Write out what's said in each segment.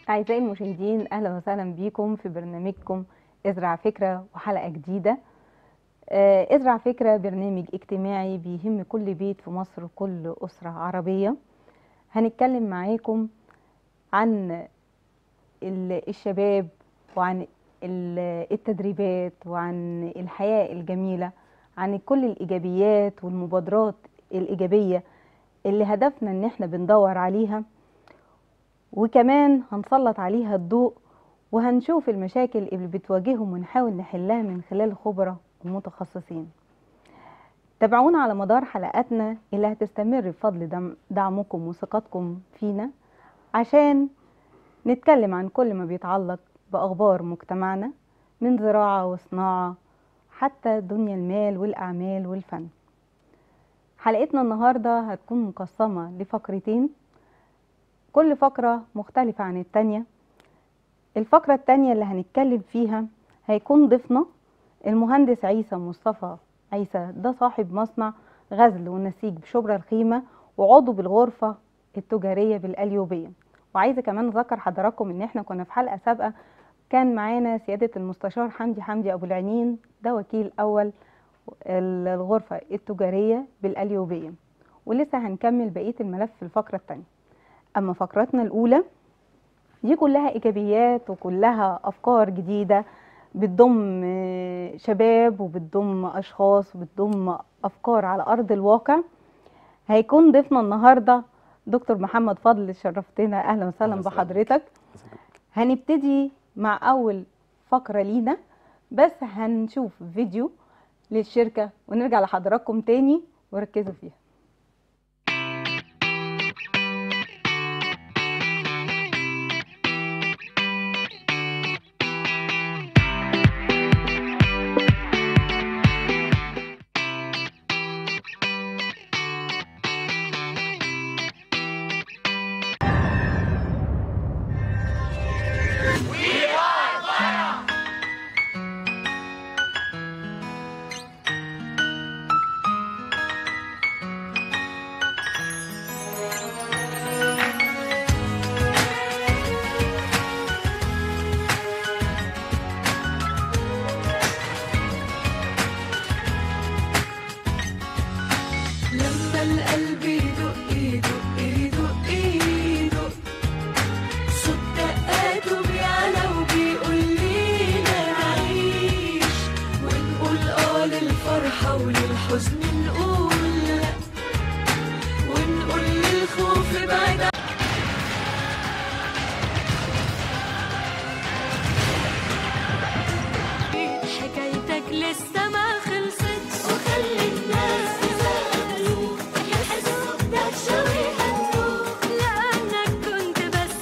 أعزائي المشاهدين أهلا وسهلا بكم في برنامجكم ازرع فكرة وحلقة جديدة آه، ازرع فكرة برنامج اجتماعي بيهم كل بيت في مصر وكل أسرة عربية هنتكلم معاكم عن ال- الشباب وعن ال- التدريبات وعن الحياة الجميلة عن كل الإيجابيات والمبادرات الإيجابية اللي هدفنا إن احنا بندور عليها وكمان هنسلط عليها الضوء وهنشوف المشاكل اللي بتواجههم ونحاول نحلها من خلال خبراء ومتخصصين تابعونا على مدار حلقاتنا اللي هتستمر بفضل دعم دعمكم وثقتكم فينا عشان نتكلم عن كل ما بيتعلق بأخبار مجتمعنا من زراعة وصناعة حتى دنيا المال والأعمال والفن حلقتنا النهاردة هتكون مقسمة لفقرتين كل فقرة مختلفة عن التانية الفقرة التانية اللي هنتكلم فيها هيكون ضيفنا المهندس عيسى مصطفى عيسى ده صاحب مصنع غزل ونسيج بشبرا الخيمة وعضو بالغرفة التجارية بالأليوبية وعايزة كمان أذكر حضراتكم إن إحنا كنا في حلقة سابقة كان معانا سيادة المستشار حمدي حمدي أبو العنين ده وكيل أول الغرفة التجارية بالأليوبية ولسه هنكمل بقية الملف في الفقرة التانية أما فقرتنا الأولى دي كلها إيجابيات وكلها أفكار جديدة بتضم آه، شباب وبتضم أشخاص وبتضم أفكار على أرض الواقع هيكون ضيفنا النهاردة دكتور محمد فضل شرفتنا أهلا وسهلا أهلا وسهلا. بحضرتك هنبتدي مع أول فقرة لينا بس هنشوف فيديو للشركة ونرجع لحضراتكم تاني وركزوا فيها لما القلب يدق يدق يدق يدق صوت دقاته بيعلى وبيقول لينا نعيش ونقول اه للفرحة وللحزن نقول لا ونقول للخوف بعد عن- حكايتك لسه ما خلصتش وخلي الناس يسألوك يحسوا بدهشة ويهنوك لأنك كنت بس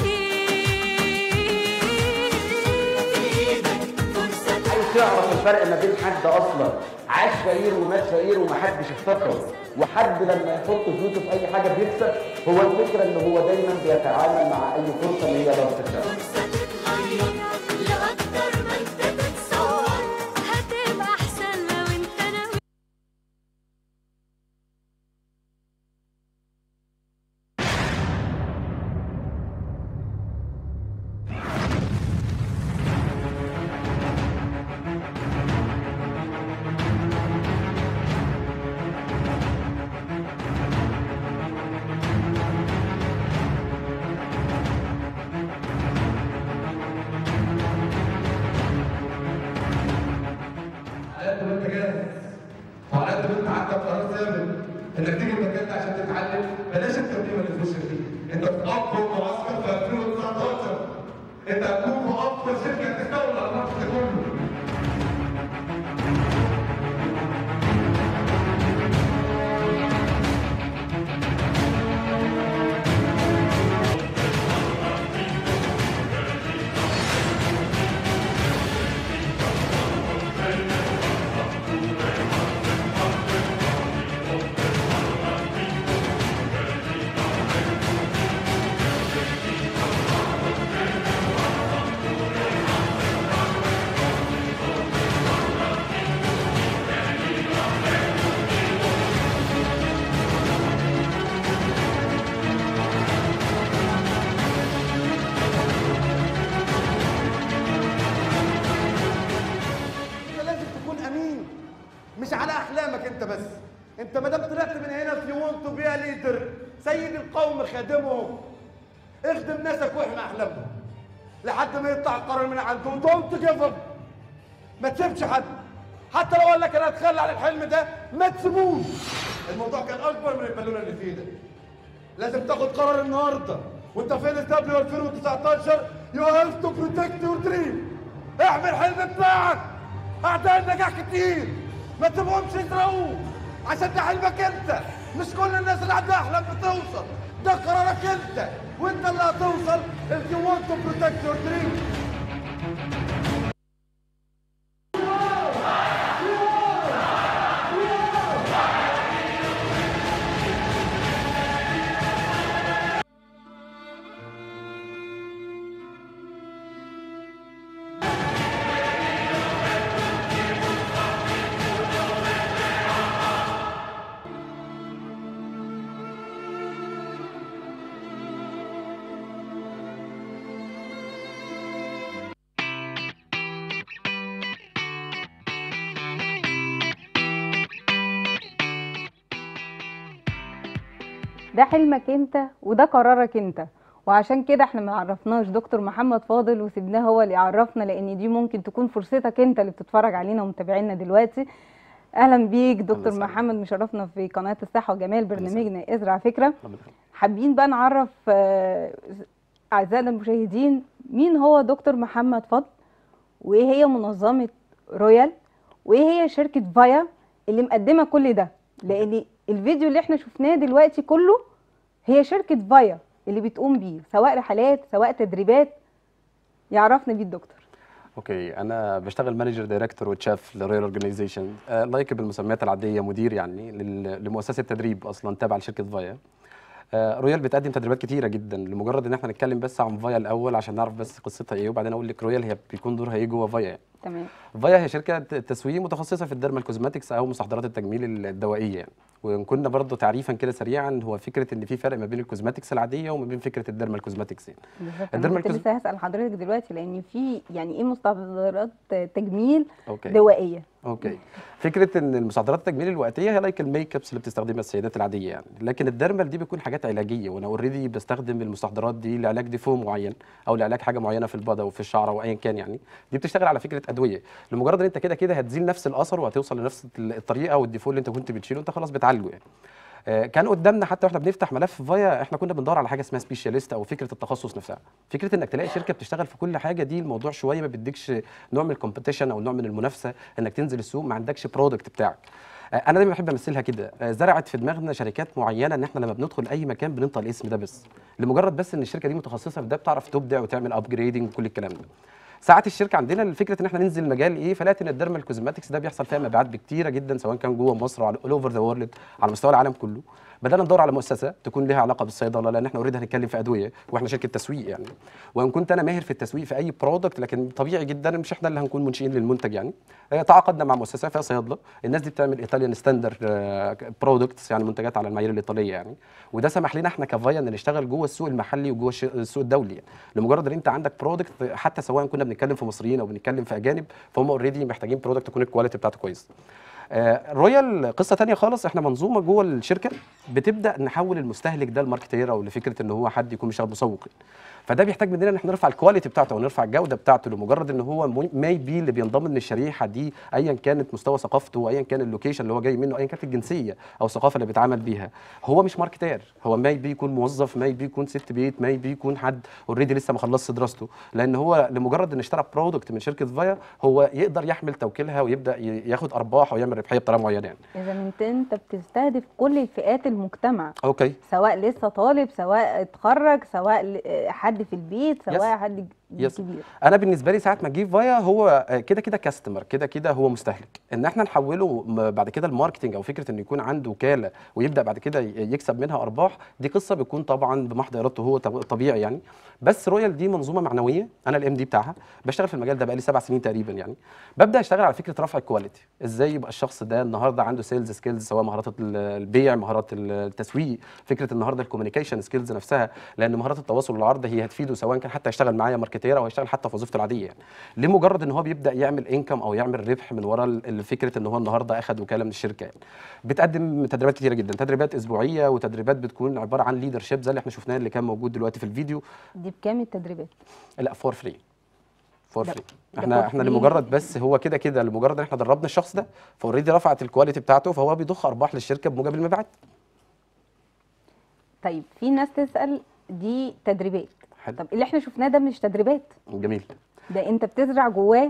بإيدك فرصة عايز تعرف الفرق ما بين حد اصلا عاش فقير ومات فقير ومحدش افتكره وحد لما يحط فلوسه في اي حاجه بيكسب هو الفكره ان هو دايما بيتعامل مع اي فرصه اللي هي لو تكسب فرصة تتغير لأكتر ما أنت تتصور هتبقى أحسن لو أنت ناوي على قد ما انت جاهز وعلى قد ما انت عندك قرار ثابت انك تيجي المكان ده عشان تتعلم بلاش التقديم اللي تخش فيه انت في افضل معسكر في 2019 انت هتكون في افضل شركه تستولى على الماركت كله انت بس انت ما دام طلعت من هنا في وونت تو بي ليدر سيد القوم خادمهم اخدم ناسك واحمي احلامهم لحد ما يطلع القرار من عندهم دونت جيف اب ما تسيبش حد حتى لو قال لك انا اتخلى عن الحلم ده ما تسيبوش الموضوع كان اكبر من البالونه اللي في ايدك لازم تاخد قرار النهارده وانت في ان دبليو 2019 يو هاف تو بروتكت يور دريم احمي الحلم بتاعك اعداء النجاح كتير ما تسيبهمش يسرقوه عشان ده حلمك انت مش كل الناس اللي عندها احلام بتوصل ده قرارك انت وانت اللي هتوصل if you want to protect your dream ده حلمك انت وده قرارك انت وعشان كده احنا ما عرفناش دكتور محمد فاضل وسيبناه هو اللي يعرفنا لان دي ممكن تكون فرصتك انت اللي بتتفرج علينا ومتابعينا دلوقتي اهلا بيك دكتور وسهلا. محمد مشرفنا في قناه الصحه وجمال وسهلا. برنامجنا ازرع فكره ربنا يخليك. حابين بقى نعرف آه، اعزائنا المشاهدين مين هو دكتور محمد فضل وايه هي منظمه رويال وايه هي شركه فايا اللي مقدمه كل ده لان الفيديو اللي احنا شفناه دلوقتي كله هي شركه فايا اللي بتقوم بيه سواء رحلات سواء تدريبات يعرفنا بيه الدكتور اوكي انا بشتغل مانجر دايركتور وتشاف لرويال اورجانيزيشن لايك بالمسميات العاديه مدير يعني لل- لمؤسسه تدريب اصلا تابعه لشركه فايا آه، رويال بتقدم تدريبات كتيره جدا لمجرد ان احنا نتكلم بس عن فايا الاول عشان نعرف بس قصتها ايه وبعدين اقول لك رويال هي بيكون دورها ايه جوه فايا يعني. تمام فايا هي شركه ت- تسويق متخصصه في الديرمال كوزماتكس او مستحضرات التجميل الدوائيه يعني وان كنا برضه تعريفا كده سريعا هو فكره ان في فرق ما بين الكوزماتكس العاديه وما بين فكره الديرمال كوزماتكس يعني بالظبط انا الديرمال كنت كوز- لسه هسال حضرتك دلوقتي لان في يعني ايه مستحضرات تجميل اوكي دوائيه اوكي فكره ان المستحضرات التجميل الوقتيه هي لايك الميك ابس اللي بتستخدمها السيدات العاديه يعني لكن الديرمال دي بيكون حاجات علاجيه وانا اوريدي بستخدم المستحضرات دي لعلاج ديفو معين او لعلاج حاجه معينه في البضه وفي الشعر او ايا كان يعني دي بتشتغل على فكره ادويه لمجرد ان انت كده كده هتزيل نفس الاثر وهتوصل لنفس الطريقه والديفو اللي انت كنت بتشيله انت خلاص بتعالجه يعني آه، كان قدامنا حتى واحنا بنفتح ملف فايا احنا كنا بندور على حاجه اسمها سبيشاليست او فكره التخصص نفسها فكره انك تلاقي شركه بتشتغل في كل حاجه دي الموضوع شويه ما بيديكش نوع من الكومبيتيشن او نوع من المنافسه انك تنزل السوق ما عندكش برودكت بتاعك آه، انا دايما بحب امثلها كده آه، زرعت في دماغنا شركات معينه ان احنا لما بندخل اي مكان بننطق الاسم ده بس لمجرد بس ان الشركه دي متخصصه في ده بتعرف تبدع وتعمل ابجريدنج وكل الكلام ده ساعات الشركه عندنا الفكره ان احنا ننزل مجال ايه فلقيت ان الديرمال كوزماتكس ده بيحصل فيها مبيعات كتيره جدا سواء كان جوه مصر او اول اوفر ذا وورلد على مستوى العالم كله بدانا ندور على مؤسسه تكون لها علاقه بالصيدله لان احنا اوريدي هنتكلم في ادويه واحنا شركه تسويق يعني وان كنت انا ماهر في التسويق في اي برودكت لكن طبيعي جدا مش احنا اللي هنكون منشئين للمنتج يعني آه، تعاقدنا مع مؤسسه فيها صيادله الناس دي بتعمل ايطاليان ستاندر برودكتس يعني منتجات على المعايير الايطاليه يعني وده سمح لنا احنا كفايا ان نشتغل جوه السوق المحلي وجوه الش- السوق الدولي يعني لمجرد ان انت عندك برودكت حتى سواء كنا بنتكلم في مصريين او بنتكلم في اجانب فهم اوريدي محتاجين برودكت تكون الكواليتي بتاعته كويس آه، رويال قصه تانية خالص احنا منظومه جوه الشركه بتبدا نحول المستهلك ده لماركتير او لفكره ان هو حد يكون بيشتغل مسوق فده بيحتاج مننا ان احنا نرفع الكواليتي بتاعته ونرفع الجوده بتاعته لمجرد ان هو ماي بي اللي بينضم من الشريحه دي ايا كانت مستوى ثقافته ايا كان اللوكيشن اللي هو جاي منه ايا كانت الجنسيه او الثقافه اللي بيتعامل بيها هو مش ماركتير هو ماي بي يكون موظف ماي بي يكون ست بيت ماي بي يكون حد اوريدي لسه ما خلصش دراسته لان هو لمجرد ان اشترى برودكت من شركه فايا هو يقدر يحمل توكيلها ويبدا ي- ياخد ارباح ويعمل ربحيه بطريقه معينه يعني اذا انت انت بتستهدف كل الفئات المجتمع اوكي سواء لسه طالب سواء اتخرج سواء ل- حد في البيت سواء Yes. حد Yes. كبير انا بالنسبه لي ساعه ما تجيب فايا هو آه، كده كده كاستمر كده كده هو مستهلك ان احنا نحوله م- بعد كده الماركتنج او فكره انه يكون عنده وكاله ويبدا بعد كده ي- يكسب منها ارباح دي قصه بتكون طبعا بمحض ارادته هو طب- طبيعي يعني بس رويال دي منظومه معنويه انا الام دي بتاعها بشتغل في المجال ده بقالي سبع سنين تقريبا يعني ببدا اشتغل على فكره رفع الكواليتي ازاي يبقى الشخص ده النهارده عنده سيلز سكيلز سواء مهارات ال- البيع مهارات التسويق فكره النهارده الكوميونيكيشن سكيلز نفسها لان مهارات التواصل والعرض هي هتفيده سواء كان حتى يشتغل معايا ماركتير فولنتير او هيشتغل حتى في وظيفته العاديه يعني لمجرد ان هو بيبدا يعمل انكم او يعمل ربح من وراء ال- الفكره ان هو النهارده اخذ وكاله من الشركه يعني بتقدم تدريبات كتيره جدا تدريبات اسبوعيه وتدريبات بتكون عباره عن ليدر شيب زي اللي احنا شفناه اللي كان موجود دلوقتي في الفيديو دي بكام التدريبات لا فور فري فور ده- فري ده احنا for احنا free. لمجرد بس هو كده كده لمجرد ان احنا دربنا الشخص ده فاوريدي رفعت الكواليتي بتاعته فهو بيضخ ارباح للشركه بموجب المبيعات طيب في ناس تسال دي تدريبات حلو طب اللي احنا شفناه ده مش تدريبات جميل ده انت بتزرع جواه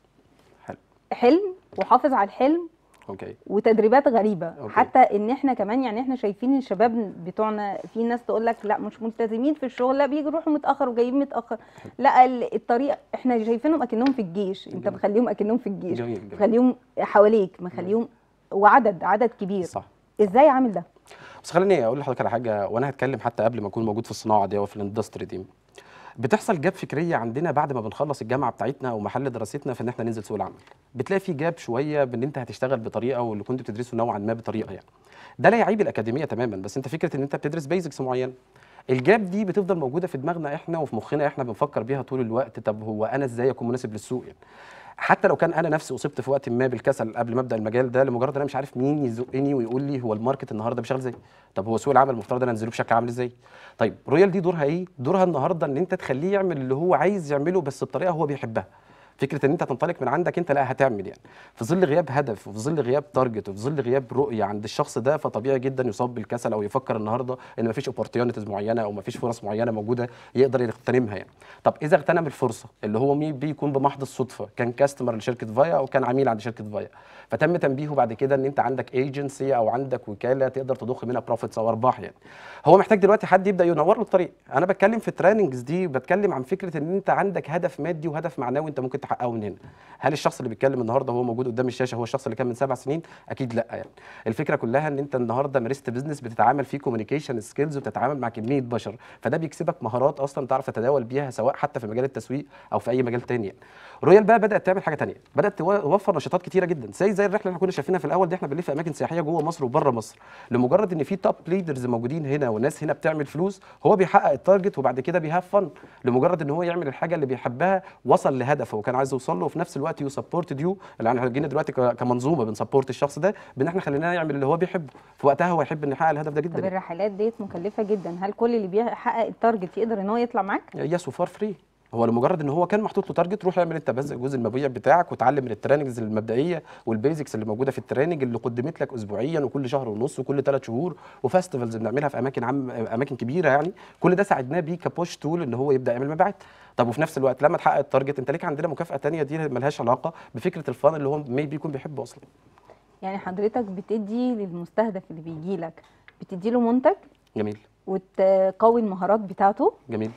حلو حلم وحافظ على الحلم اوكي وتدريبات غريبه أوكي. حتى ان احنا كمان يعني احنا شايفين الشباب بتوعنا في ناس تقول لك لا مش ملتزمين في الشغل لا بيجوا يروحوا متاخر وجايين متاخر لا ال- الطريقه احنا شايفينهم اكنهم في الجيش انت جميل. مخليهم اكنهم في الجيش جميل جميل مخليهم حواليك مخليهم وعدد عدد كبير صح ازاي عامل ده بس خليني اقول لحضرتك على حاجه وانا هتكلم حتى قبل ما اكون موجود في الصناعه دي او في الاندستري دي بتحصل جاب فكريه عندنا بعد ما بنخلص الجامعه بتاعتنا او محل دراستنا في ان احنا ننزل سوق العمل بتلاقي في جاب شويه بان انت هتشتغل بطريقه واللي كنت بتدرسه نوعا ما بطريقه يعني ده لا يعيب الاكاديميه تماما بس انت فكره ان انت بتدرس بيزكس معينه الجاب دي بتفضل موجوده في دماغنا احنا وفي مخنا احنا بنفكر بيها طول الوقت طب هو انا ازاي اكون مناسب للسوق يعني حتى لو كان انا نفسي اصبت في وقت ما بالكسل قبل ما ابدا المجال ده لمجرد انا مش عارف مين يزقني ويقول لي هو الماركت النهارده بيشتغل ازاي طب هو سوق العمل المفترض انا انزله بشكل عامل ازاي طيب رويال دي دورها ايه دورها النهارده ان انت تخليه يعمل اللي هو عايز يعمله بس بطريقه هو بيحبها فكره ان انت تنطلق من عندك انت لا هتعمل يعني في ظل غياب هدف وفي ظل غياب تارجت وفي ظل غياب رؤيه عند الشخص ده فطبيعي جدا يصاب بالكسل او يفكر النهارده ان مفيش اوبورتيونيتيز معينه او مفيش فرص معينه موجوده يقدر يغتنمها يعني طب اذا اغتنم الفرصه اللي هو مين بيكون بمحض الصدفه كان كاستمر لشركه فايا او كان عميل عند شركه فايا فتم تنبيهه بعد كده ان انت عندك ايجنسي او عندك وكاله تقدر تضخ منها بروفيتس او ارباح يعني هو محتاج دلوقتي حد يبدا ينور له الطريق انا بتكلم في التريننجز دي بتكلم عن فكره ان انت عندك هدف مادي وهدف معنوي انت ممكن تحققه من هنا هل الشخص اللي بيتكلم النهارده هو موجود قدام الشاشه هو الشخص اللي كان من سبع سنين اكيد لا يعني الفكره كلها ان انت النهارده مارست بزنس بتتعامل فيه كوميونيكيشن سكيلز وبتتعامل مع كميه بشر فده بيكسبك مهارات اصلا تعرف تتداول بيها سواء حتى في مجال التسويق او في اي مجال تاني يعني. رويال بقى بدات تعمل حاجه تانية بدات توفر نشاطات كتيره جدا زي زي الرحله اللي احنا كنا شايفينها في الاول دي احنا بنلف اماكن سياحيه جوه مصر وبره مصر لمجرد ان في توب ليدرز موجودين هنا وناس هنا بتعمل فلوس هو بيحقق التارجت وبعد كده بيهاف فن لمجرد ان هو يعمل الحاجه اللي بيحبها وصل لهدفه وكان عايز يوصل له وفي نفس الوقت يو سبورت يو اللي احنا جينا دلوقتي ك- كمنظومه بنسبورت الشخص ده بان احنا خليناه يعمل اللي هو بيحبه في وقتها هو يحب ان يحقق الهدف ده طب جدا الرحلات ديت مكلفه جدا هل كل اللي بيحقق التارجت يقدر ان هو يطلع معاك يس وفار فري هو لمجرد ان هو كان محطوط له تارجت روح اعمل انت بس جزء المبيع بتاعك وتعلم من التريننجز المبدئيه والبيزكس اللي موجوده في التريننج اللي قدمت لك اسبوعيا وكل شهر ونص وكل ثلاث شهور وفستيفالز بنعملها في اماكن عام اماكن كبيره يعني كل ده ساعدناه بيه كبوش تول ان هو يبدا يعمل مبيعات طب وفي نفس الوقت لما تحقق التارجت انت ليك عندنا مكافاه تانية دي ملهاش علاقه بفكره الفان اللي هو ميبي يكون بيحبه اصلا يعني حضرتك بتدي للمستهدف اللي بيجي لك بتدي له منتج جميل وتقوي المهارات بتاعته جميل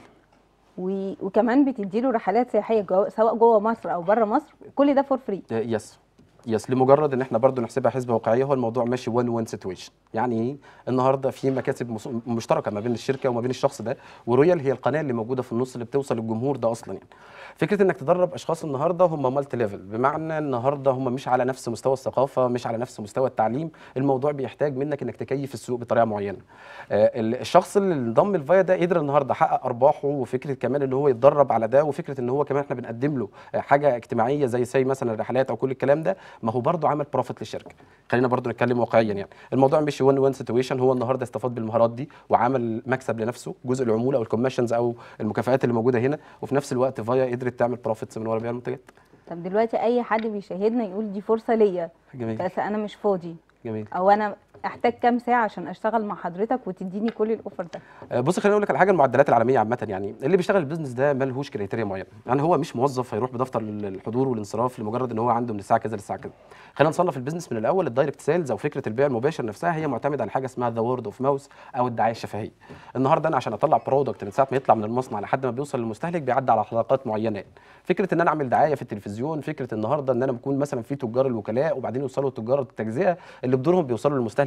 و... وكمان بتدي له رحلات سياحيه جو... سواء جوه مصر او بره مصر كل ده فور فري يس يس لمجرد ان احنا برضو نحسبها حسبه واقعيه هو الموضوع ماشي 1 1 سيتويشن يعني ايه النهارده في مكاسب مس- مشتركه ما بين الشركه وما بين الشخص ده ورويال هي القناه اللي موجوده في النص اللي بتوصل للجمهور ده اصلا يعني فكره انك تدرب اشخاص النهارده هم مالتي ليفل بمعنى النهارده هم مش على نفس مستوى الثقافه مش على نفس مستوى التعليم الموضوع بيحتاج منك انك تكيف السوق بطريقه معينه آه، ال- الشخص اللي انضم الفايا ده قدر النهارده حقق ارباحه وفكره كمان ان هو يتدرب على ده وفكره ان هو كمان احنا بنقدم له آه، حاجه اجتماعيه زي سي مثلا الرحلات او كل الكلام ده ما هو برضه عمل بروفيت للشركه خلينا برضه نتكلم واقعيا يعني الموضوع مش 1 1 سيتويشن هو النهارده استفاد بالمهارات دي وعمل مكسب لنفسه جزء العموله او الكوميشنز او المكافآت اللي موجوده هنا وفي نفس الوقت فايا قدرت تعمل بروفيتس من ورا بيع المنتجات طب دلوقتي اي حد بيشاهدنا يقول دي فرصه ليا جميل بس انا مش فاضي جميل او انا احتاج كام ساعه عشان اشتغل مع حضرتك وتديني كل الاوفر ده آه، بص خليني اقول لك على حاجه المعدلات العالميه عامه يعني اللي بيشتغل البيزنس ده ملهوش كريتيريا معينه يعني هو مش موظف هيروح بدفتر الحضور والانصراف لمجرد ان هو عنده من الساعه كذا للساعه كذا خلينا نصنف البيزنس من الاول الدايركت سيلز او فكره البيع المباشر نفسها هي معتمده على حاجه اسمها ذا وورد اوف ماوس او الدعايه الشفهيه النهارده انا عشان اطلع برودكت من ساعه ما يطلع من المصنع لحد ما بيوصل للمستهلك بيعدي على حلقات معينه يعني. فكره ان انا اعمل دعايه في التلفزيون فكره النهارده ان انا بكون مثلا في تجار الوكلاء وبعدين يوصلوا تجار التجزئه اللي بدورهم بيوصلوا للمستهلك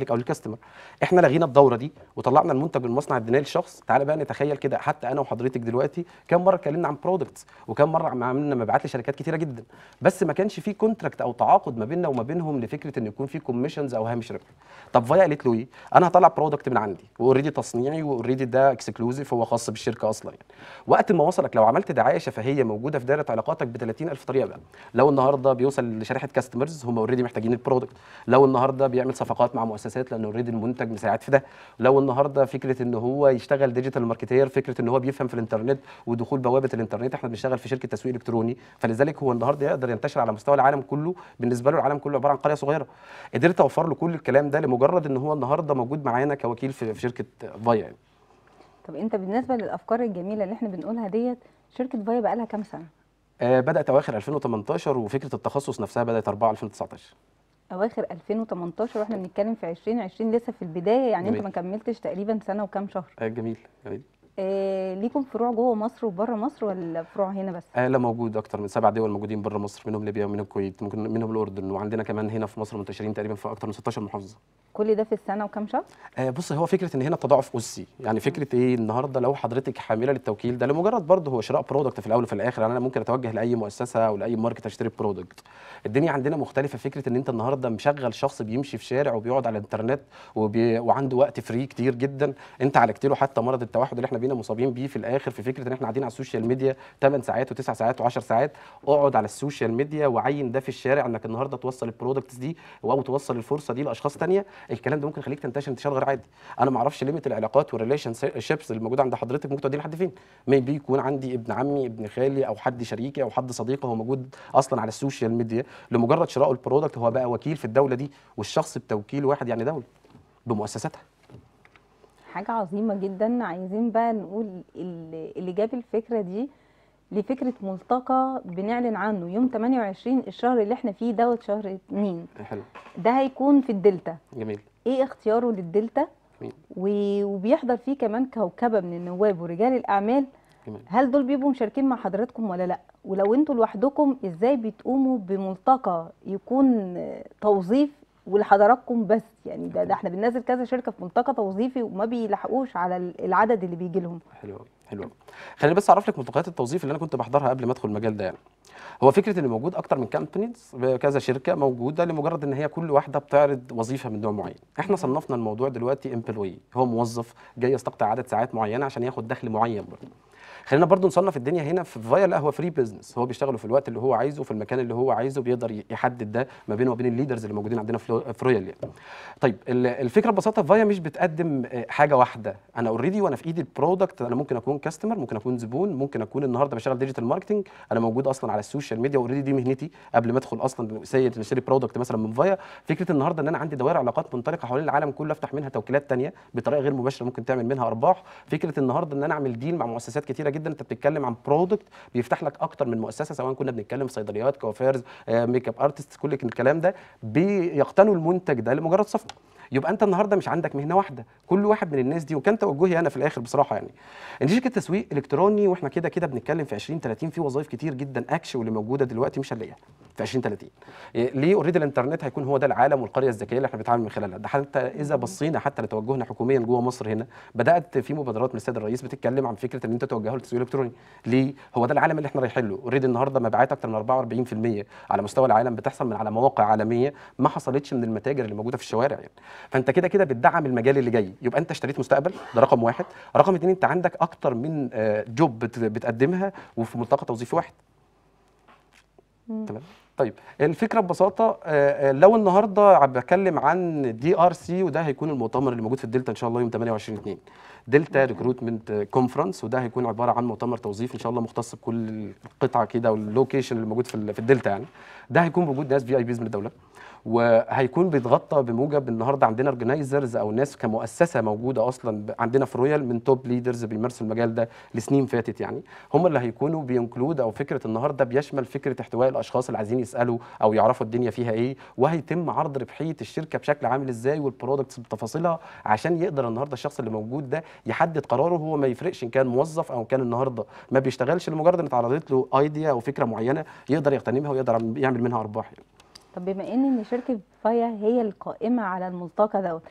للمستهلك او للكاستمر احنا لغينا الدوره دي وطلعنا المنتج من المصنع اديناه للشخص تعالى بقى نتخيل كده حتى انا وحضرتك دلوقتي كم مره اتكلمنا عن برودكتس وكم مره عم- عملنا مبيعات لشركات كتيره جدا بس ما كانش في كونتراكت او تعاقد ما بيننا وما بينهم لفكره ان يكون في كوميشنز او هامش ربح طب فايا قالت له ايه انا هطلع برودكت من عندي واوريدي تصنيعي واوريدي ده اكسكلوزيف هو خاص بالشركه اصلا يعني وقت ما وصلك لو عملت دعايه شفهيه موجوده في دايره علاقاتك ب 30000 طريقه بقى لو النهارده بيوصل لشريحه كاستمرز هم اوريدي محتاجين البرودكت لو النهارده بيعمل صفقات مع مؤسسات لان اوريدي المنتج مساعد في ده لو النهارده فكره ان هو يشتغل ديجيتال ماركتير فكره ان هو بيفهم في الانترنت ودخول بوابه الانترنت احنا بنشتغل في شركه تسويق الكتروني فلذلك هو النهارده يقدر ينتشر على مستوى العالم كله بالنسبه له العالم كله عباره عن قريه صغيره قدرت اوفر له كل الكلام ده لمجرد ان هو النهارده موجود معانا كوكيل في في شركه فايا يعني. طب انت بالنسبه للافكار الجميله اللي احنا بنقولها ديت شركه فايا بقى لها كام سنه آه بدات اواخر 2018 وفكره التخصص نفسها بدات 4 2019 اواخر 2018 واحنا بنتكلم في 2020 لسه في البدايه يعني انت جميل. ما كملتش تقريبا سنه وكام شهر آه جميل جميل آه ليكم فروع جوه مصر وبره مصر ولا فروع هنا بس آه لا موجود اكتر من سبع دول موجودين بره مصر منهم ليبيا ومنهم الكويت ممكن منهم الاردن وعندنا كمان هنا في مصر منتشرين تقريبا في اكتر من 16 محافظه كل ده في السنه وكام شهر آه بص هو فكره ان هنا التضاعف اسي يعني فكره ايه النهارده لو حضرتك حامله للتوكيل ده لمجرد برضه هو شراء برودكت في الاول وفي الاخر يعني انا ممكن اتوجه لاي مؤسسه او لاي ماركت اشتري برودكت الدنيا عندنا مختلفه فكره ان انت النهارده مشغل شخص بيمشي في شارع وبيقعد على الانترنت وبي... وعنده وقت فري كتير جدا انت عالجت له حتى مرض التوحد اللي احنا بينا مصابين بيه في الاخر في فكره ان احنا قاعدين على السوشيال ميديا 8 ساعات و9 ساعات و10 ساعات اقعد على السوشيال ميديا وعين ده في الشارع انك النهارده توصل البرودكتس دي او توصل الفرصه دي لاشخاص تانية الكلام ده ممكن يخليك تنتشر انتشار غير عادي انا ما اعرفش ليميت العلاقات والريليشن شيبس اللي موجوده عند حضرتك ممكن توديني لحد فين ميبي يكون عندي ابن عمي ابن خالي او حد شريكي او حد صديقي هو موجود اصلا على السوشيال ميديا لمجرد شراء البرودكت هو بقى وكيل في الدوله دي والشخص بتوكيل واحد يعني دوله بمؤسساتها حاجه عظيمه جدا عايزين بقى نقول ال- اللي جاب الفكره دي لفكره ملتقى بنعلن عنه يوم 28 الشهر اللي احنا فيه دوت شهر اتنين حلو ده هيكون في الدلتا جميل ايه اختياره للدلتا جميل و- وبيحضر فيه كمان كوكبه من النواب ورجال الاعمال جميل هل دول بيبقوا مشاركين مع حضراتكم ولا لا ولو انتوا لوحدكم ازاي بتقوموا بملتقى يكون آه، توظيف ولحضراتكم بس يعني ده, ده احنا بننزل كذا شركه في ملتقى توظيفي وما بيلحقوش على ال- العدد اللي بيجي لهم حلو أوي، حلو أوي. خليني بس اعرف لك ملتقيات التوظيف اللي انا كنت بحضرها قبل ما ادخل المجال ده يعني هو فكره ان موجود اكتر من كامبانيز كذا شركه موجوده لمجرد ان هي كل واحده بتعرض وظيفه من نوع معين احنا صنفنا الموضوع دلوقتي امبلوي هو موظف جاي يستقطع عدد ساعات معينه عشان ياخد دخل معين برضه خلينا برضو نصنف الدنيا هنا في فايا لا هو فري بزنس هو بيشتغل في الوقت اللي هو عايزه في المكان اللي هو عايزه بيقدر يحدد ده ما بينه وبين الليدرز اللي موجودين عندنا في في رويال يعني. طيب ال- الفكره ببساطه فايا مش بتقدم آه، حاجه واحده انا اوريدي وانا في ايدي البرودكت انا ممكن اكون كاستمر ممكن اكون زبون ممكن اكون النهارده بشتغل ديجيتال ماركتنج انا موجود اصلا على السوشيال ميديا اوريدي دي مهنتي قبل ما ادخل اصلا سيد نشتري برودكت مثلا من فايا فكره النهارده ان انا عندي دوائر علاقات منطلقه حوالين العالم كله افتح منها توكيلات تانية بطريقه غير مباشره ممكن تعمل منها ارباح فكره النهارده ان انا اعمل ديل مع مؤسسات كتيره جدا انت بتتكلم عن برودكت بيفتح لك اكتر من مؤسسه سواء كنا بنتكلم في صيدليات كوافيرز آه، ميك اب ارتست كل الكلام ده بيقتنوا المنتج ده لمجرد صفقه يبقى انت النهارده مش عندك مهنه واحده كل واحد من الناس دي وكان توجهي انا في الاخر بصراحه يعني ان دي شركه تسويق الكتروني واحنا كده كده بنتكلم في 20 30 في وظائف كتير جدا اكشن واللي موجوده دلوقتي مش هنلاقيها في 20 30 إيه، ليه اوريدي الانترنت هيكون هو ده العالم والقريه الذكيه اللي احنا بنتعامل من خلالها ده حتى اذا بصينا حتى لتوجهنا حكوميا جوه مصر هنا بدات في مبادرات من السيد الرئيس بتتكلم عن فكره ان انت توجهوا للتسويق الالكتروني ليه هو ده العالم اللي احنا رايحين له اوريدي النهارده مبيعات اكتر من 44% على مستوى العالم بتحصل من على مواقع عالميه ما حصلتش من المتاجر اللي موجوده في الشوارع يعني فانت كده كده بتدعم المجال اللي جاي يبقى انت اشتريت مستقبل ده رقم واحد رقم اتنين انت عندك اكتر من آه، جوب بت- بتقدمها وفي ملتقى توظيفي واحد تمام طيب الفكره ببساطه آه، آه، لو النهارده عم بتكلم عن دي ار سي وده هيكون المؤتمر اللي موجود في الدلتا ان شاء الله يوم 28 2 دلتا ريكروتمنت كونفرنس وده هيكون عباره عن مؤتمر توظيف ان شاء الله مختص بكل القطعه كده واللوكيشن اللي موجود في ال- في الدلتا يعني ده هيكون بوجود ناس في اي بيز من الدوله وهيكون بيتغطى بموجب النهارده عندنا اورجنايزرز او ناس كمؤسسه موجوده اصلا ب- عندنا في رويال من توب ليدرز بيمارسوا المجال ده لسنين فاتت يعني هم اللي هيكونوا بينكلود او فكره النهارده بيشمل فكره احتواء الاشخاص اللي عايزين يسالوا او يعرفوا الدنيا فيها ايه وهيتم عرض ربحيه الشركه بشكل عامل ازاي والبرودكتس بتفاصيلها عشان يقدر النهارده الشخص اللي موجود ده يحدد قراره هو ما يفرقش ان كان موظف او كان النهارده ما بيشتغلش لمجرد ان اتعرضت له ايديا او فكره معينه يقدر يغتنمها ويقدر يعمل منها ارباح يعني. طب بما ان ان شركه فايا هي القائمه على الملتقى دوت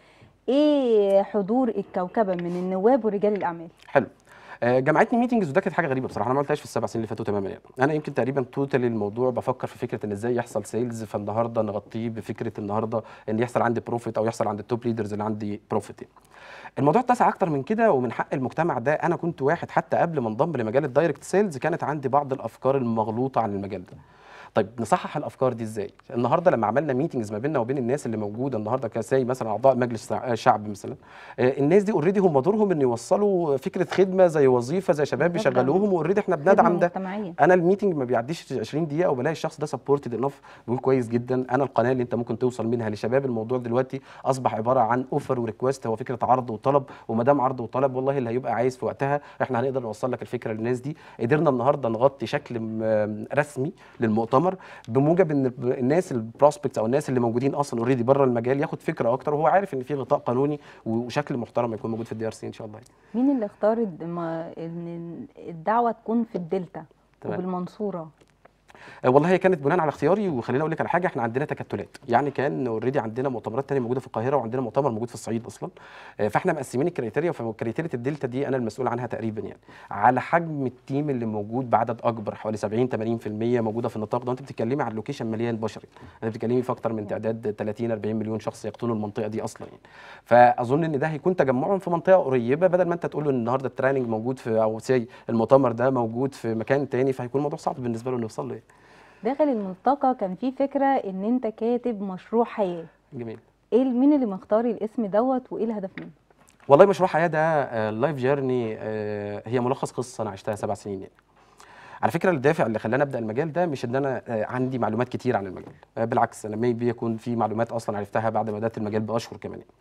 ايه حضور الكوكبه من النواب ورجال الاعمال حلو آه، جمعتني ميتنجز وده كانت حاجه غريبه بصراحه انا ما قلتهاش في السبع سنين اللي فاتوا تماما يعني انا يمكن تقريبا توتالي الموضوع بفكر في فكره ان ازاي يحصل سيلز فالنهارده نغطيه بفكره النهارده ان يحصل عندي بروفيت او يحصل عند التوب ليدرز اللي عندي بروفيت يعني. الموضوع اتسع اكتر من كده ومن حق المجتمع ده انا كنت واحد حتى قبل ما انضم لمجال الدايركت سيلز كانت عندي بعض الافكار المغلوطه عن المجال ده طيب نصحح الافكار دي ازاي النهارده لما عملنا ميتنجز ما بيننا وبين الناس اللي موجوده النهارده كساي مثلا اعضاء مجلس شع- شعب مثلا آه، الناس دي اوريدي هم دورهم ان يوصلوا فكره خدمه زي وظيفه زي شباب بالظبط. بيشغلوهم واوريدي احنا خدمة بندعم ده مجتمعية. انا الميتنج ما بيعديش 20 دقيقه وبلاقي الشخص ده سبورتد انف بيقول كويس جدا انا القناه اللي انت ممكن توصل منها لشباب الموضوع دلوقتي اصبح عباره عن اوفر وريكوست هو فكره عرض وطلب وما دام عرض وطلب والله اللي هيبقى عايز في وقتها احنا هنقدر نوصل لك الفكره للناس دي قدرنا النهارده نغطي شكل م- رسمي للمؤتمر بموجب ان الناس البروسبكتس او الناس اللي موجودين اصلا اوريدي بره المجال ياخد فكره اكتر وهو عارف ان في غطاء قانوني وشكل محترم يكون موجود في الدي ار سي ان شاء الله مين اللي اختار الد- ما- ان الدعوه تكون في الدلتا تمام. وبالمنصوره آه، والله هي كانت بناء على اختياري وخليني اقول لك على حاجه احنا عندنا تكتلات يعني كان اوريدي عندنا مؤتمرات تانية موجوده في القاهره وعندنا مؤتمر موجود في الصعيد اصلا آه، فاحنا مقسمين الكريتيريا فكريتيريا الدلتا دي انا المسؤول عنها تقريبا يعني على حجم التيم اللي موجود بعدد اكبر حوالي 70 80% موجوده في النطاق ده وانت بتتكلمي عن لوكيشن مليان بشري انت بتتكلمي في اكتر من تعداد 30 40 مليون شخص يقطنوا المنطقه دي اصلا يعني فاظن ان ده هيكون تجمعهم في منطقه قريبه بدل ما انت تقول له ان النهارده التريننج موجود في او سي المؤتمر ده موجود في مكان تاني فهيكون الموضوع صعب بالنسبه له انه يوصل له يعني. داخل الملتقى كان في فكره ان انت كاتب مشروع حياه جميل ايه مين اللي مختار الاسم دوت وايه الهدف منه والله مشروع حياه ده لايف جيرني هي ملخص قصه انا عشتها سبع سنين يعني على فكره الدافع اللي خلاني ابدا المجال ده مش ان انا آه، عندي معلومات كتير عن المجال آه، بالعكس انا ميبي يكون في معلومات اصلا عرفتها بعد ما بدات المجال باشهر كمان يعني.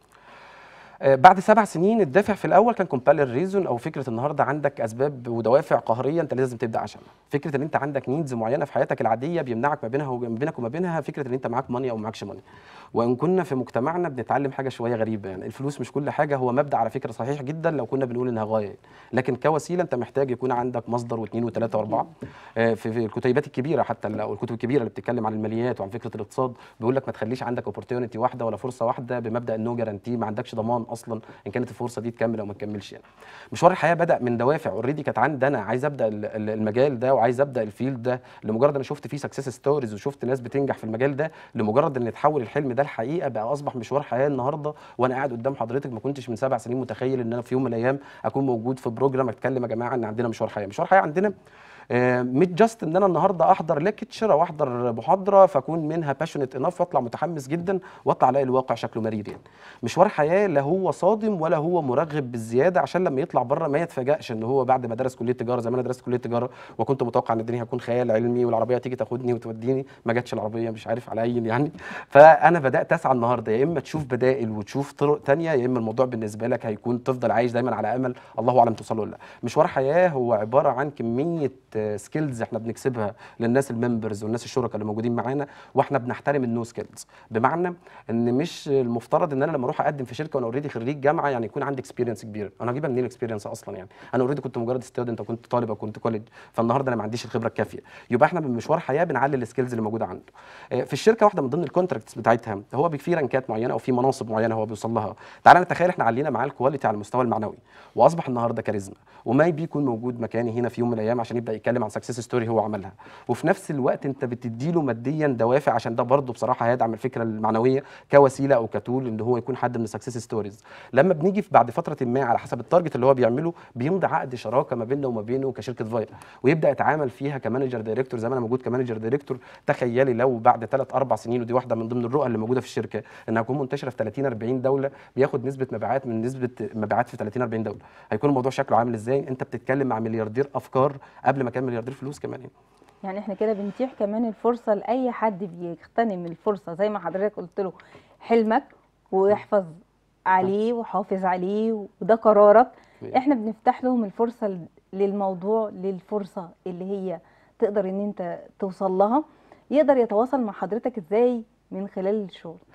آه، بعد سبع سنين الدافع في الاول كان كومبالر ريزون او فكره النهارده عندك اسباب ودوافع قهريه انت لازم تبدا عشانها فكره ان انت عندك نيدز معينه في حياتك العاديه بيمنعك ما بينها وما بينك وما بينها فكره ان انت معاك ماني او معكش ماني وان كنا في مجتمعنا بنتعلم حاجه شويه غريبه يعني الفلوس مش كل حاجه هو مبدا على فكره صحيح جدا لو كنا بنقول انها غايه لكن كوسيله انت محتاج يكون عندك مصدر واثنين وثلاثه واربعه آه، في في الكتيبات الكبيره حتى ال- او الكتب الكبيره اللي بتتكلم عن الماليات وعن فكره الاقتصاد بيقول لك ما تخليش عندك اوبورتيونيتي واحده ولا فرصه واحده بمبدا النو جارانتي ما عندكش ضمان اصلا ان كانت الفرصه دي تكمل او ما تكملش يعني مشوار الحياه بدا من دوافع اوريدي كانت عندي انا عايز ابدا ال- ال- المجال ده وعايز ابدا الفيلد ده لمجرد انا شفت فيه سكسس ستوريز وشفت ناس بتنجح في المجال ده لمجرد ان يتحول الحلم ده الحقيقه بقى اصبح مشوار حياه النهارده وانا قاعد قدام حضرتك ما كنتش من سبع سنين متخيل ان انا في يوم من الايام اكون موجود في بروجرام اتكلم يا جماعه ان عندنا مشوار حياه مشوار حياه عندنا آه، مش جاست ان انا النهارده احضر ليكتشر او احضر محاضره فاكون منها باشونت انف واطلع متحمس جدا واطلع الاقي الواقع شكله مرير يعني مشوار حياه لا هو صادم ولا هو مرغب بالزياده عشان لما يطلع بره ما يتفاجئش ان هو بعد ما درس كليه تجاره زي ما انا درست كليه تجاره وكنت متوقع ان الدنيا هتكون خيال علمي والعربيه تيجي تاخدني وتوديني ما جاتش العربيه مش عارف على اي يعني فانا بدات اسعى النهارده يا اما تشوف بدائل وتشوف طرق تانية يا اما الموضوع بالنسبه لك هيكون تفضل عايش دايما على امل الله اعلم توصل له ولا لا مشوار حياه هو عباره عن كميه سكيلز احنا بنكسبها للناس الممبرز والناس الشركاء اللي موجودين معانا واحنا بنحترم النو سكيلز بمعنى ان مش المفترض ان انا لما اروح اقدم في شركه وانا اوريدي خريج جامعه يعني يكون عندي اكسبيرينس كبيره انا هجيبها منين الاكسبيرينس اصلا يعني انا اوريدي كنت مجرد ستودنت او كنت طالب او كنت كوليج فالنهارده انا ما عنديش الخبره الكافيه يبقى احنا من مشوار حياه بنعلي السكيلز اللي موجوده عنده آه، في الشركه واحده من ضمن الكونتراكتس بتاعتها هو في رانكات معينه او في مناصب معينه هو بيوصل لها تعالى نتخيل احنا علينا معاه الكواليتي على المستوى المعنوي واصبح النهارده كاريزما وما بيكون موجود مكاني هنا في يوم من الايام عشان يبدا يتكلم عن سكسس ستوري هو عملها وفي نفس الوقت انت بتديله ماديا دوافع عشان ده برضه بصراحه هيدعم الفكره المعنويه كوسيله او كتول ان هو يكون حد من السكسس ستوريز لما بنيجي في بعد فتره ما على حسب التارجت اللي هو بيعمله بيمضي عقد شراكه ما بيننا وما بينه كشركه فاير ويبدا يتعامل فيها كمانجر دايركتور زي ما انا موجود كمانجر دايركتور تخيلي لو بعد ثلاث اربع سنين ودي واحده من ضمن الرؤى اللي موجوده في الشركه انها تكون منتشره في 30 40 دوله بياخد نسبه مبيعات من نسبه مبيعات في 30 40 دوله هيكون الموضوع شكله عامل ازاي انت بتتكلم مع ملياردير افكار قبل ما كان ملياردير فلوس كمان يعني. يعني احنا كده بنتيح كمان الفرصه لاي حد بيغتنم الفرصه زي ما حضرتك قلت له حلمك ويحفظ عليه وحافظ عليه وده قرارك احنا بنفتح لهم الفرصه ل- للموضوع للفرصه اللي هي تقدر ان انت توصل لها يقدر يتواصل مع حضرتك ازاي من خلال الشغل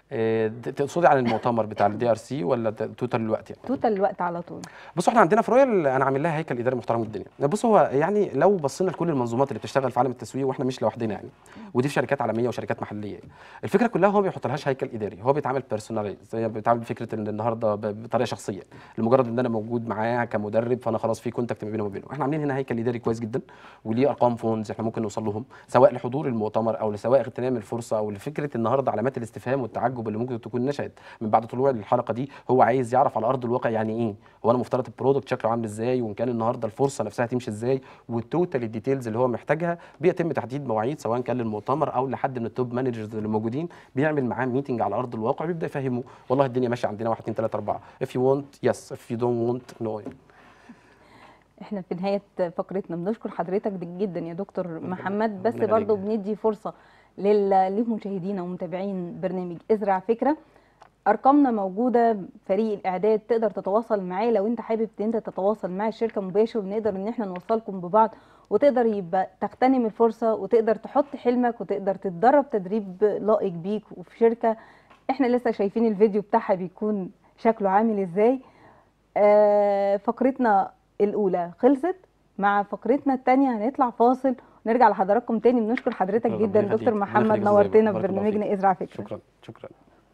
آه، د- تقصدي عن المؤتمر بتاع الدي ار سي ولا ت- توتال الوقت يعني توتال الوقت على طول بصوا احنا عندنا في رويال انا عامل لها هيكل اداري محترم الدنيا بصوا هو يعني لو بصينا لكل المنظومات اللي بتشتغل في عالم التسويق واحنا مش لوحدنا يعني ودي في شركات عالميه وشركات محليه الفكره كلها هو ما بيحطلهاش هيكل اداري هو بيتعامل بيرسوناليز زي بيتعامل بفكره ان النهارده ب- بطريقه شخصيه لمجرد ان انا موجود معاه كمدرب فانا خلاص في كونتاكت ما بيني وما بينه احنا عاملين هنا هيكل اداري كويس جدا وليه ارقام فونز احنا ممكن نوصل لهم سواء لحضور المؤتمر او لسواء اغتنام الفرصه او لفكره النهارده علامات الاستفهام والتعجب اللي ممكن تكون نشأت من بعد طلوع الحلقه دي هو عايز يعرف على ارض الواقع يعني ايه هو انا مفترض البرودكت شكله عامل ازاي وان كان النهارده الفرصه نفسها تمشي ازاي والتوتال الديتيلز اللي هو محتاجها بيتم تحديد مواعيد سواء كان للمؤتمر او لحد من التوب مانجرز اللي موجودين بيعمل معاه ميتنج على ارض الواقع بيبدا يفهمه والله الدنيا ماشيه عندنا 1 2 3 4 if you want yes if you don't want no احنا في نهايه فقرتنا بنشكر حضرتك جدا يا دكتور محمد بس ربنا برضو يخليك. بندي فرصه لل- لمشاهدينا ومتابعين برنامج ازرع فكره ارقامنا موجوده فريق الاعداد تقدر تتواصل معاه لو انت حابب ان انت تتواصل مع الشركه مباشر ونقدر ان احنا نوصلكم ببعض وتقدر يبقى تغتنم الفرصه وتقدر تحط حلمك وتقدر تتدرب تدريب لائق بيك وفي شركه احنا لسه شايفين الفيديو بتاعها بيكون شكله عامل ازاي آه، فقرتنا الأولى خلصت مع فقرتنا الثانية هنطلع فاصل ونرجع لحضراتكم تاني بنشكر حضرتك ربنا جدا يخليك. دكتور ربنا محمد يخليك يا نورتنا زينب. في بارك الله برنامجنا فيك. ازرع فكرة شكرا شكرا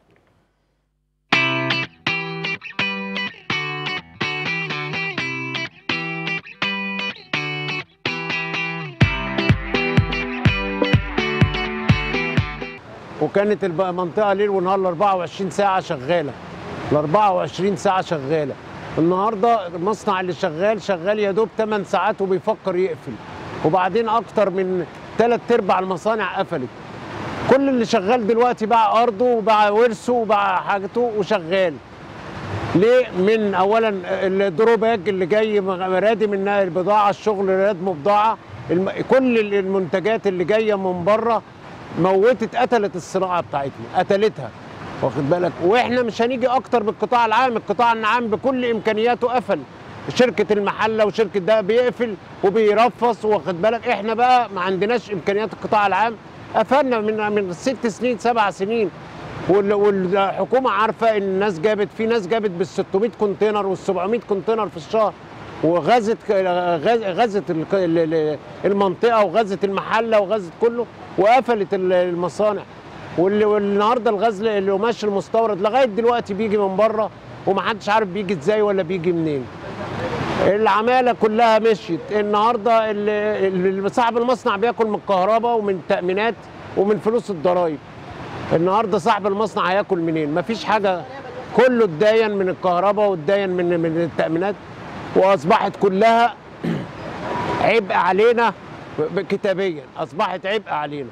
وكانت الب- المنطقه ليل ونهار ال 24 ساعه شغاله ال 24 ساعه شغاله النهارده المصنع اللي شغال شغال يا دوب 8 ساعات وبيفكر يقفل وبعدين اكتر من ثلاث ارباع المصانع قفلت كل اللي شغال دلوقتي باع ارضه وباع ورثه وباع حاجته وشغال ليه من اولا الدروباج اللي جاي رادم من البضاعه الشغل رادم بضاعه الم... كل المنتجات اللي جايه من بره موتت قتلت الصناعه بتاعتنا قتلتها واخد بالك واحنا مش هنيجي اكتر من القطاع العام القطاع العام بكل امكانياته قفل شركه المحله وشركه ده بيقفل وبيرفص واخد بالك احنا بقى ما عندناش امكانيات القطاع العام قفلنا من من ست سنين سبع سنين وال- والحكومه عارفه ان الناس جابت في ناس جابت بال 600 كونتينر وال 700 كونتينر في الشهر وغزت غز- غزت ال- ال- ال- المنطقه وغزت المحله وغزت كله وقفلت ال- المصانع واللي- والنهارده الغزل القماش المستورد لغايه دلوقتي بيجي من بره ومحدش عارف بيجي ازاي ولا بيجي منين العماله كلها مشيت النهارده اللي- اللي صاحب المصنع بياكل من الكهرباء ومن التامينات ومن فلوس الضرايب النهارده صاحب المصنع هياكل منين مفيش حاجه كله اتداين من الكهرباء واتداين من من التامينات واصبحت كلها عبء علينا ب- كتابيا اصبحت عبء علينا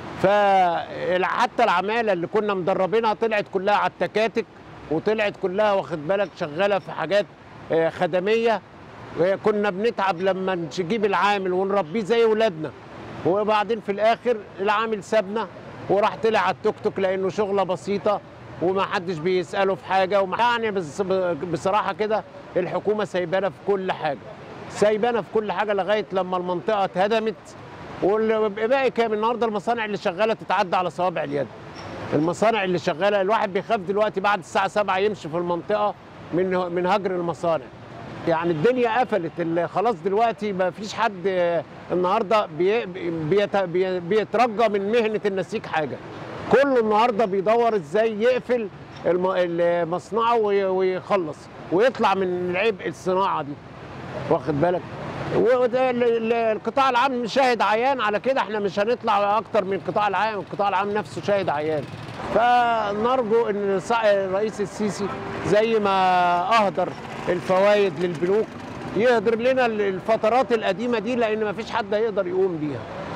فحتى العماله اللي كنا مدربينها طلعت كلها على التكاتك وطلعت كلها واخد بالك شغاله في حاجات آه، خدميه آه، كنا بنتعب لما نجيب العامل ونربيه زي ولادنا وبعدين في الاخر العامل سابنا وراح طلع على التوك توك لانه شغله بسيطه وما حدش بيساله في حاجه وما يعني بس- بصراحه كده الحكومه سايبانا في كل حاجه سايبانا في كل حاجه لغايه لما المنطقه اتهدمت والباقي كام النهارده المصانع اللي شغاله تتعدى على صوابع اليد المصانع اللي شغاله الواحد بيخاف دلوقتي بعد الساعه 7 يمشي في المنطقه من من هجر المصانع يعني الدنيا قفلت ال- خلاص دلوقتي ما فيش حد آه، النهارده بي بيت بي بيترجى من مهنه النسيج حاجه كله النهارده بيدور ازاي يقفل الم- ال- مصنعه وي- ويخلص ويطلع من عبء الصناعه دي واخد بالك وده ال- ال- القطاع العام شاهد عيان على كده احنا مش هنطلع اكتر من القطاع العام القطاع العام نفسه شاهد عيان فنرجو ان ص- الرئيس السيسي زي ما اهدر الفوائد للبنوك يهدر لنا ال- الفترات القديمه دي لان ما فيش حد هيقدر يقوم بيها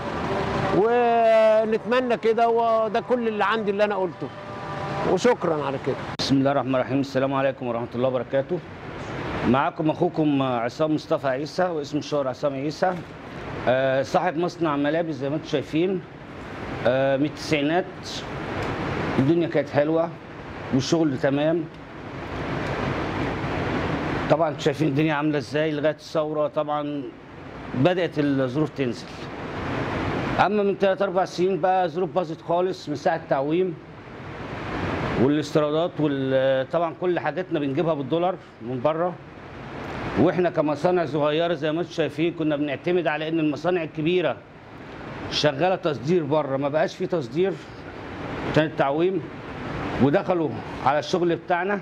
ونتمنى كده وده كل اللي عندي اللي انا قلته وشكرا على كده بسم الله الرحمن الرحيم السلام عليكم ورحمه الله وبركاته معاكم اخوكم عصام مصطفى عيسى واسم الشهر عصام عيسى آه، صاحب مصنع ملابس زي ما انتم شايفين آه، من التسعينات الدنيا كانت حلوه والشغل تمام طبعا انتوا شايفين الدنيا عامله ازاي لغايه الثوره طبعا بدات الظروف تنزل اما من 3 4 سنين بقى ظروف باظت خالص من ساعه التعويم والاستيرادات وطبعا كل حاجاتنا بنجيبها بالدولار من بره واحنا كمصانع صغيره زي ما انتم شايفين كنا بنعتمد على ان المصانع الكبيره شغاله تصدير بره ما بقاش في تصدير عشان التعويم ودخلوا على الشغل بتاعنا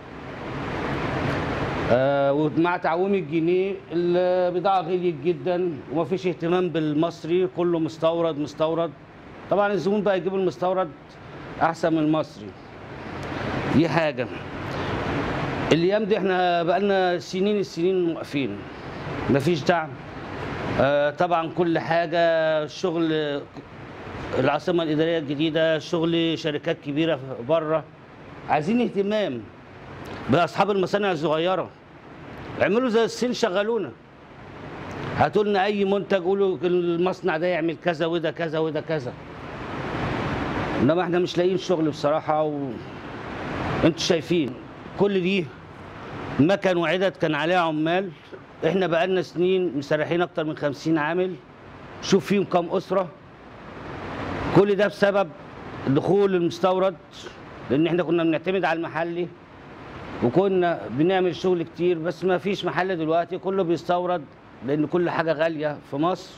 آه، ومع تعويم الجنيه البضاعه غليت جدا ومفيش اهتمام بالمصري كله مستورد مستورد طبعا الزبون بقى يجيب المستورد احسن من المصري دي حاجه الايام دي احنا بقالنا سنين السنين موقفين مفيش دعم آه، طبعا كل حاجه شغل العاصمه الاداريه الجديده شغل شركات كبيره بره عايزين اهتمام باصحاب المصانع الصغيره اعملوا زي الصين شغلونا هاتوا لنا اي منتج قولوا المصنع ده يعمل كذا وده كذا وده كذا انما احنا مش لاقيين شغل بصراحه و... انتوا شايفين كل دي مكن وعدد كان عليها عمال احنا بقالنا سنين مسرحين اكتر من 50 عامل شوف فيهم كام اسره كل ده بسبب دخول المستورد لان احنا كنا بنعتمد على المحلي وكنا بنعمل شغل كتير بس ما فيش محل دلوقتي كله بيستورد لان كل حاجه غاليه في مصر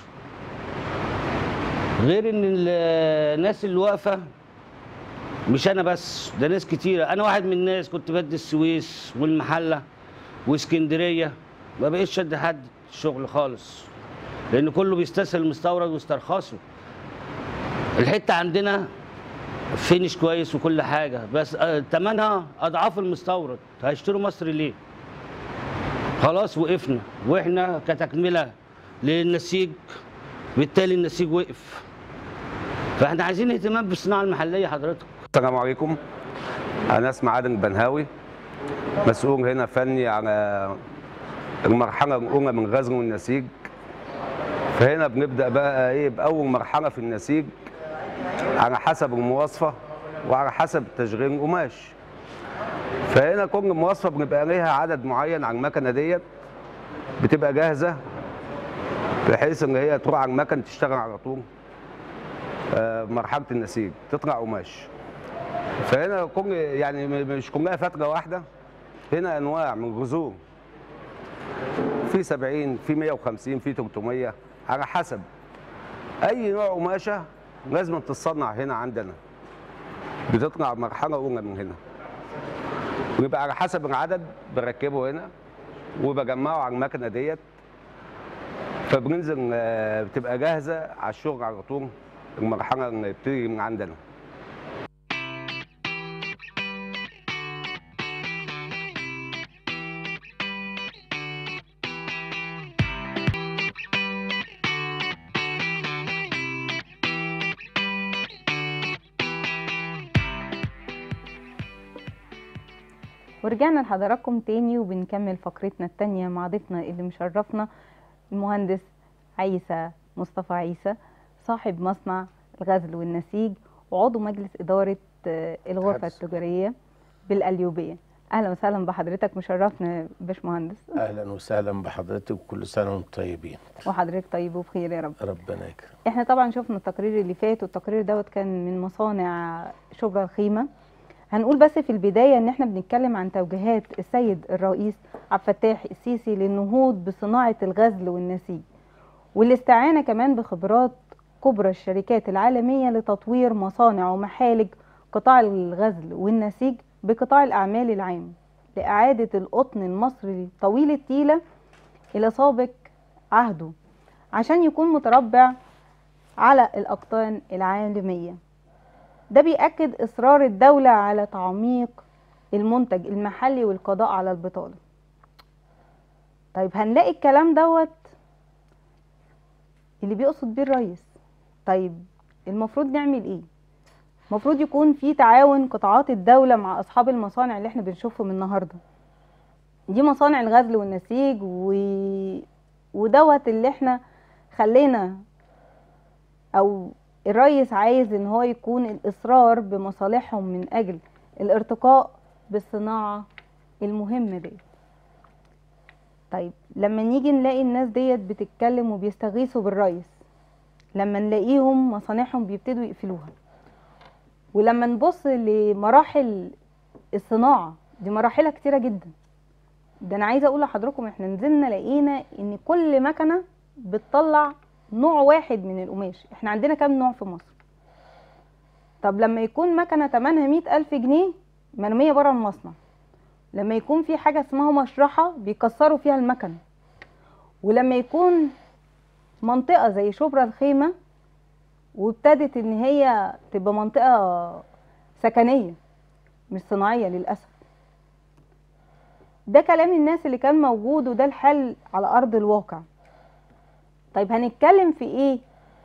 غير ان ال- الناس اللي واقفه مش انا بس ده ناس كتيره انا واحد من الناس كنت بدي السويس والمحله واسكندريه ما بقيتش ادي حد شغل خالص لان كله بيستسهل المستورد واسترخصه الحته عندنا فينش كويس وكل حاجه بس آه، ثمنها اضعاف المستورد هيشتروا مصر ليه خلاص وقفنا واحنا كتكمله للنسيج بالتالي النسيج وقف فاحنا عايزين اهتمام بالصناعه المحليه حضرتك السلام عليكم انا اسمي عادل البنهاوي مسؤول هنا فني على المرحله الاولى من غزل والنسيج فهنا بنبدا بقى ايه باول مرحله في النسيج على حسب المواصفه وعلى حسب تشغيل القماش فهنا كل مواصفه بنبقى ليها عدد معين على المكنه ديت بتبقى جاهزه بحيث ان هي تروح على المكن تشتغل على طول آه، مرحله النسيج تطلع قماش فهنا كل يعني م- مش كلها فتره واحده هنا انواع من الغزول في 70 في 150 في 300 على حسب اي نوع قماشه لازم تتصنع هنا عندنا بتطلع مرحله اولى من هنا ويبقى على حسب العدد بركبه هنا وبجمعه على المكنه ديت فبننزل آه، بتبقى جاهزه على الشغل على طول المرحله اللي بتيجي من عندنا ورجعنا لحضراتكم تاني وبنكمل فقرتنا التانية مع ضيفنا اللي مشرفنا المهندس عيسى مصطفى عيسى صاحب مصنع الغزل والنسيج وعضو مجلس إدارة آه، الغرفة حدث. التجارية بالقليوبية أهلا وسهلا بحضرتك مشرفنا يا باشمهندس اهلا وسهلا بحضرتك وكل سنه وانتم طيبين وحضرتك طيب وبخير يا رب ربنا يكرم احنا طبعا شفنا التقرير اللي فات والتقرير دوت كان من مصانع شبرا الخيمه هنقول بس في البدايه ان احنا بنتكلم عن توجيهات السيد الرئيس عبد الفتاح السيسي للنهوض بصناعه الغزل والنسيج والاستعانه كمان بخبرات كبرى الشركات العالميه لتطوير مصانع ومحالج قطاع الغزل والنسيج بقطاع الاعمال العام لاعاده القطن المصري طويل التيله الى سابق عهده عشان يكون متربع على الأقطان العالمية ده بيأكد إصرار الدولة على تعميق المنتج المحلي والقضاء على البطالة طيب هنلاقي الكلام دوت اللي بيقصد بيه الرئيس طيب المفروض نعمل ايه المفروض يكون في تعاون قطاعات الدولة مع أصحاب المصانع اللي احنا بنشوفهم النهاردة دي مصانع الغزل والنسيج و... ودوت اللي احنا خلينا او الرئيس عايز ان هو يكون الاصرار بمصالحهم من اجل الارتقاء بالصناعه المهمه دي طيب لما نيجي نلاقي الناس ديت بتتكلم وبيستغيثوا بالرئيس لما نلاقيهم مصانعهم بيبتدوا يقفلوها ولما نبص لمراحل الصناعه دي مراحلها كتيره جدا ده انا عايزه اقول لحضراتكم احنا نزلنا لقينا ان كل مكنه بتطلع نوع واحد من القماش احنا عندنا كام نوع في مصر طب لما يكون مكنه تمنها مئة ألف جنيه مرميه بره المصنع لما يكون في حاجه اسمها مشرحه بيكسروا فيها المكنه ولما يكون منطقه زي شبرا الخيمه وابتدت ان هي تبقى منطقه سكنيه مش صناعيه للاسف ده كلام الناس اللي كان موجود وده الحل على ارض الواقع طيب هنتكلم في ايه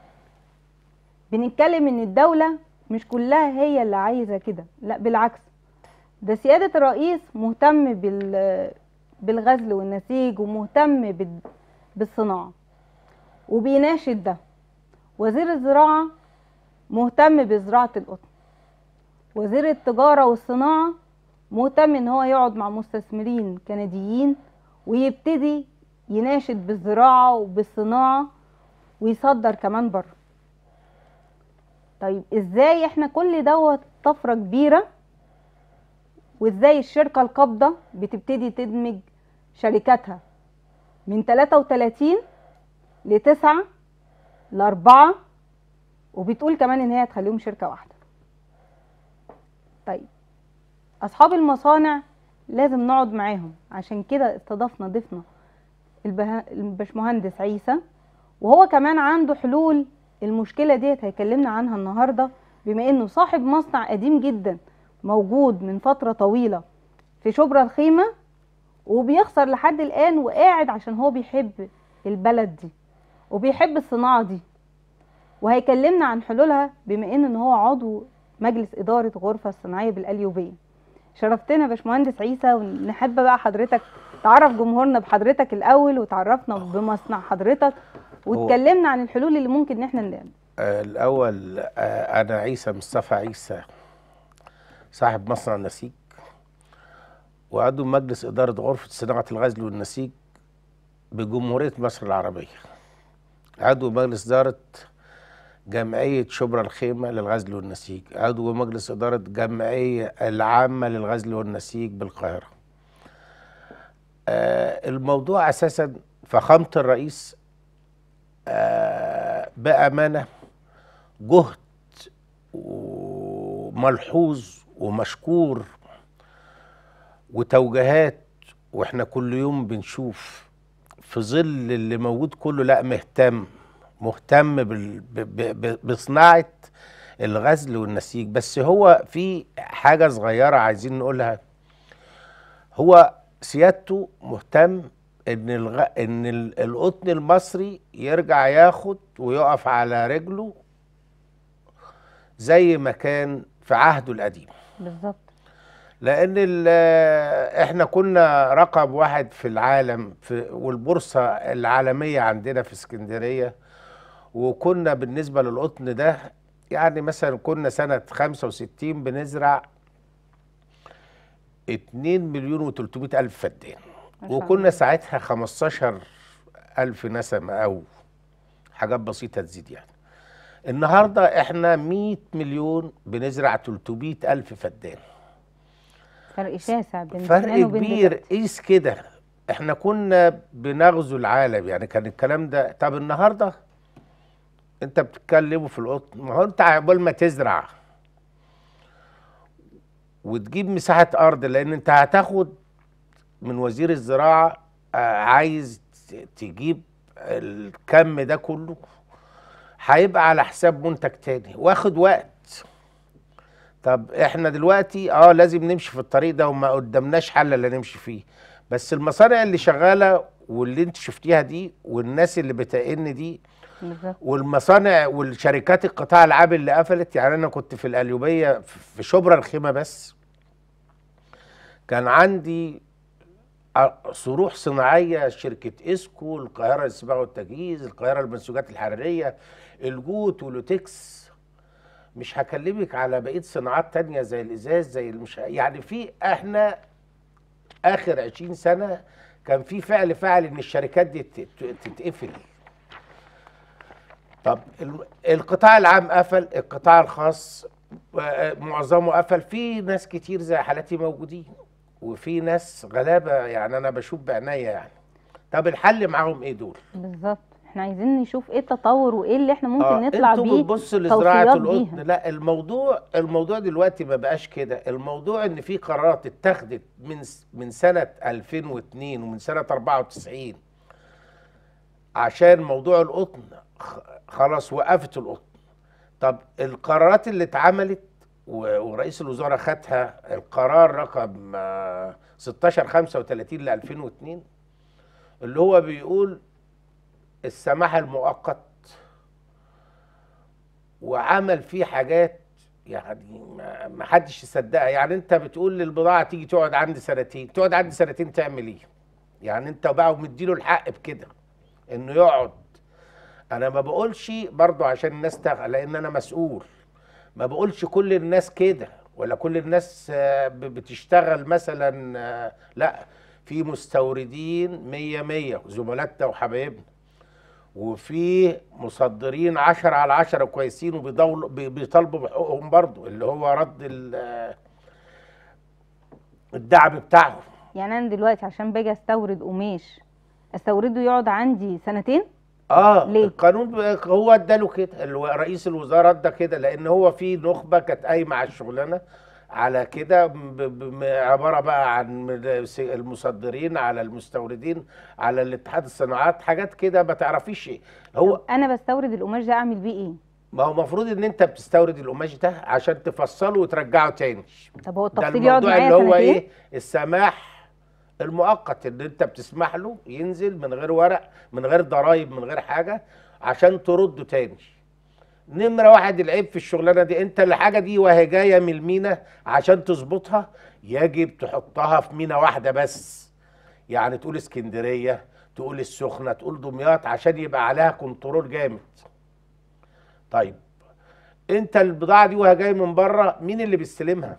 بنتكلم ان الدوله مش كلها هي اللي عايزه كده لا بالعكس ده سياده الرئيس مهتم بال بالغزل والنسيج ومهتم بال- بالصناعه وبيناشد ده وزير الزراعه مهتم بزراعه القطن وزير التجاره والصناعه مهتم ان هو يقعد مع مستثمرين كنديين ويبتدي يناشد بالزراعه وبالصناعه ويصدر كمان بره طيب ازاي احنا كل دوت طفره كبيره وازاي الشركه القابضه بتبتدي تدمج شركاتها من 33 لتسعة لأربعة وبتقول كمان إن هي هتخليهم شركة واحدة طيب أصحاب المصانع لازم نقعد معاهم عشان كده استضفنا ضيفنا البه- الباشمهندس عيسى وهو كمان عنده حلول المشكلة ديت هيكلمنا عنها النهاردة بما إنه صاحب مصنع قديم جدا موجود من فترة طويلة في شبرا الخيمة وبيخسر لحد الآن وقاعد عشان هو بيحب البلد دي وبيحب الصناعة دي وهيكلمنا عن حلولها بما إن إن هو عضو مجلس إدارة غرفة الصناعية بالقليوبية شرفتنا يا باشمهندس عيسى ونحب بقى حضرتك تعرف جمهورنا بحضرتك الأول وتعرفنا بمصنع حضرتك وتكلمنا عن الحلول اللي ممكن إن احنا نعمل آه، الأول آه، أنا عيسى مصطفى عيسى صاحب مصنع النسيج وعضو مجلس إدارة غرفة صناعة الغزل والنسيج بجمهورية مصر العربية عضو مجلس إدارة جمعية شبرا الخيمة للغزل والنسيج عضو مجلس إدارة جمعية العامة للغزل والنسيج بالقاهرة آه، الموضوع أساسا فخامة الرئيس آه، بأمانة جهد وملحوظ ومشكور وتوجيهات واحنا كل يوم بنشوف في ظل اللي موجود كله لا مهتم مهتم بال ب ب ب بصناعة الغزل والنسيج بس هو في حاجة صغيرة عايزين نقولها هو سيادته مهتم ان الغ... ان ال- القطن المصري يرجع ياخد ويقف على رجله زي ما كان في عهده القديم بالظبط لان ال- احنا كنا رقم واحد في العالم في والبورصه العالميه عندنا في اسكندريه وكنا بالنسبه للقطن ده يعني مثلا كنا سنه 65 بنزرع 2 مليون و300 الف فدان ما شاء وكنا الله. ساعتها 15 الف نسمه او حاجات بسيطه تزيد يعني النهارده احنا 100 مليون بنزرع 300 الف فدان فرق شاسع بين فرق زمان وبين كبير دلوقتي. قيس كده احنا كنا بنغزو العالم يعني كان الكلام ده طب النهارده انت بتتكلموا في القطن ما هو انت عقبال ما تزرع وتجيب مساحه ارض لان انت هتاخد من وزير الزراعه آه، عايز ت- تجيب الكم ده كله هيبقى على حساب منتج تاني واخد وقت طب احنا دلوقتي اه لازم نمشي في الطريق ده وما قدامناش حل الا نمشي فيه بس المصانع اللي شغاله واللي انت شفتيها دي والناس اللي بتئن دي بالظبط والمصانع والشركات القطاع العام اللي قفلت يعني انا كنت في القليوبيه في شبرا الخيمه بس كان عندي أ- صروح صناعيه شركه اسكو القاهره للصباغه والتجهيز القاهره للمنسوجات الحراريه الجوت ولوتكس مش هكلمك على بقيه صناعات تانية زي الازاز زي المش يعني في احنا اخر 20 سنه كان في فعل فعل ان الشركات دي تت- تتقفل طب الم- القطاع العام قفل القطاع الخاص آه، معظمه قفل في ناس كتير زي حالاتي موجودين وفي ناس غلابه يعني انا بشوف بعناية يعني طب الحل معاهم ايه دول بالظبط احنا عايزين نشوف ايه التطور وايه اللي احنا ممكن نطلع انتوا بيه بتبصوا لزراعه توصيات القطن بيها. لا الموضوع الموضوع دلوقتي ما بقاش كده الموضوع ان في قرارات اتخذت من س- من سنه 2002 ومن سنه 94 عشان موضوع القطن خ- خلاص وقفت القطن طب القرارات اللي اتعملت و- ورئيس الوزراء خدها القرار رقم آه، 1635 ل 2002 اللي هو بيقول السماح المؤقت وعمل فيه حاجات يعني ما- ما حدش يصدقها يعني انت بتقول للبضاعه تيجي تقعد عندي سنتين تقعد عندي سنتين تعمل ايه يعني انت بقى مديله الحق بكده انه يقعد انا ما بقولش برضو عشان الناس تغ... لان انا مسؤول ما بقولش كل الناس كده ولا كل الناس آه، ب- بتشتغل مثلا آه، لا في مستوردين مية مية زملاتنا وحبايبنا وفي مصدرين عشرة على عشرة كويسين وبيضولوا بي- بيطالبوا بحقوقهم برضو اللي هو رد ال- الدعم بتاعهم يعني انا دلوقتي عشان باجي استورد قماش استورده يقعد عندي سنتين اه ليه؟ القانون ب- هو اداله كده الو- رئيس الوزراء ادى كده لان هو في نخبه كانت قايمه على الشغلانه على كده ب- ب- م- عباره بقى عن من- س- المصدرين على المستوردين على الاتحاد الصناعات حاجات كده ما تعرفيش ايه هو انا بستورد القماش ده اعمل بيه ايه ما هو المفروض ان انت بتستورد القماش ده عشان تفصله وترجعه تاني طب هو ده التفصيل يقعد الموضوع معايا اللي هو سنتين ايه السماح المؤقت ان انت بتسمح له ينزل من غير ورق من غير ضرايب من غير حاجه عشان ترده تاني نمرة واحد العيب في الشغلانة دي انت الحاجة دي وهي جاية من المينا عشان تظبطها يجب تحطها في مينا واحدة بس يعني تقول اسكندرية تقول السخنة تقول دمياط عشان يبقى عليها كنترول جامد طيب انت البضاعة دي وهي جاية من بره مين اللي بيستلمها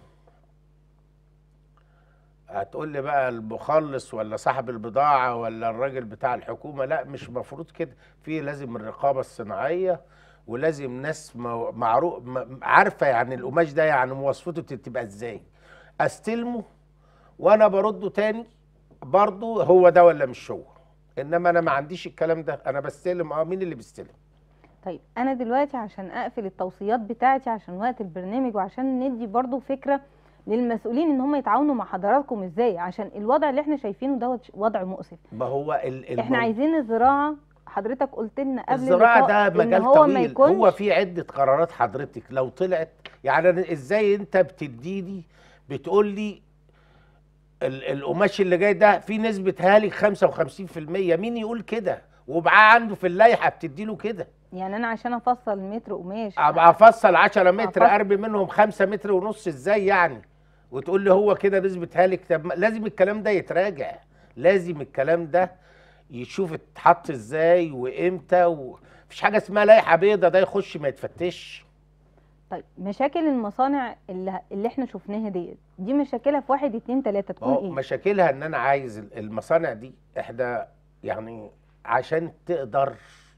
هتقول لي بقى المخلص ولا صاحب البضاعة ولا الراجل بتاع الحكومة لا مش مفروض كده في لازم الرقابة الصناعية ولازم ناس مو- معروف م- عارفة يعني القماش ده يعني مواصفته تبقى ازاي استلمه وانا برده تاني برضه هو ده ولا مش هو انما انا ما عنديش الكلام ده انا بستلم اه مين اللي بيستلم طيب انا دلوقتي عشان اقفل التوصيات بتاعتي عشان وقت البرنامج وعشان ندي برضو فكره للمسؤولين ان هم يتعاونوا مع حضراتكم ازاي عشان الوضع اللي احنا شايفينه دوت وضع مؤسف ما هو ال احنا المو- عايزين الزراعه حضرتك قلت لنا قبل الزراعة اللقاء ده إن مجال هو ما طويل يكونش هو في عدة قرارات حضرتك لو طلعت يعني أنا ازاي انت بتديني بتقول لي ال- القماش اللي جاي ده في نسبة هالك 55% مين يقول كده وبقى عنده في اللائحة بتديله كده يعني انا عشان افصل متر قماش ابقى افصل 10 متر أفصل. ارمي منهم 5 متر ونص ازاي يعني وتقول لي هو كده نسبة هالك طب ما- لازم الكلام ده يتراجع لازم الكلام ده يشوف اتحط ازاي وامتى ومفيش حاجة اسمها لائحة بيضة ده يخش ما يتفتش طيب مشاكل المصانع اللي, اللي احنا شفناها ديت دي مشاكلها في واحد اتنين تلاته تكون اهو ايه مشاكلها ان انا عايز ال- المصانع دي احنا يعني عشان تقدر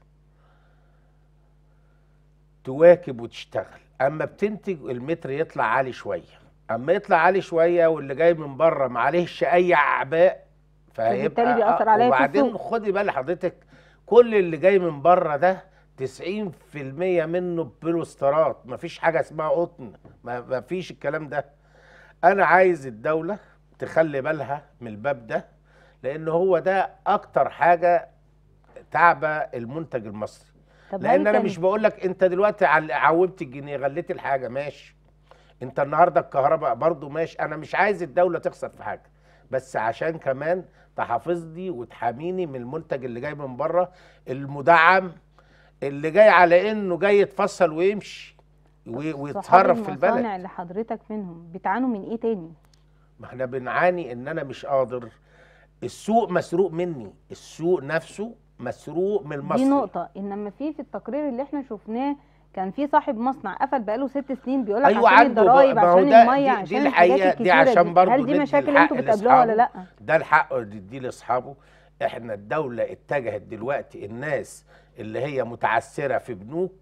تواكب وتشتغل اما بتنتج المتر يطلع عالي شويه اما يطلع عالي شويه واللي جاي من بره معلهش اي اعباء فهيبقى فبالتالي بيأثر عليا في وبعدين السوق. خدي بال حضرتك كل اللي جاي من بره ده 90% منه بلوسترات مفيش حاجه اسمها قطن ما- مفيش الكلام ده انا عايز الدوله تخلي بالها من الباب ده لان هو ده اكتر حاجه تعبى المنتج المصري طب لان هل انا كان- مش بقول لك انت دلوقتي عل- عومت الجنيه غليت الحاجه ماشي انت النهارده الكهرباء برضو ماشي انا مش عايز الدوله تخسر في حاجه بس عشان كمان تحافظني وتحاميني من المنتج اللي جاي من بره المدعم اللي جاي على انه جاي يتفصل ويمشي و- صحاب ويتصرف في البلد المصانع اللي حضرتك منهم بتعانوا من ايه تاني ما احنا بنعاني ان انا مش قادر السوق مسروق مني السوق نفسه مسروق من المصري دي نقطة انما في في التقرير اللي احنا شفناه كان في صاحب مصنع قفل بقاله ست سنين بيقول لك أيوة عشان عنده بقى- الضرايب ما هو عشان ده- المية دي- عشان دي الحاجات الحقيقة دي الكتيرة عشان برضو هل دي ندي مشاكل الحق انتوا بتقابلوها ولا لا؟ ده الحق دي لاصحابه احنا الدوله اتجهت دلوقتي الناس اللي هي متعثره في بنوك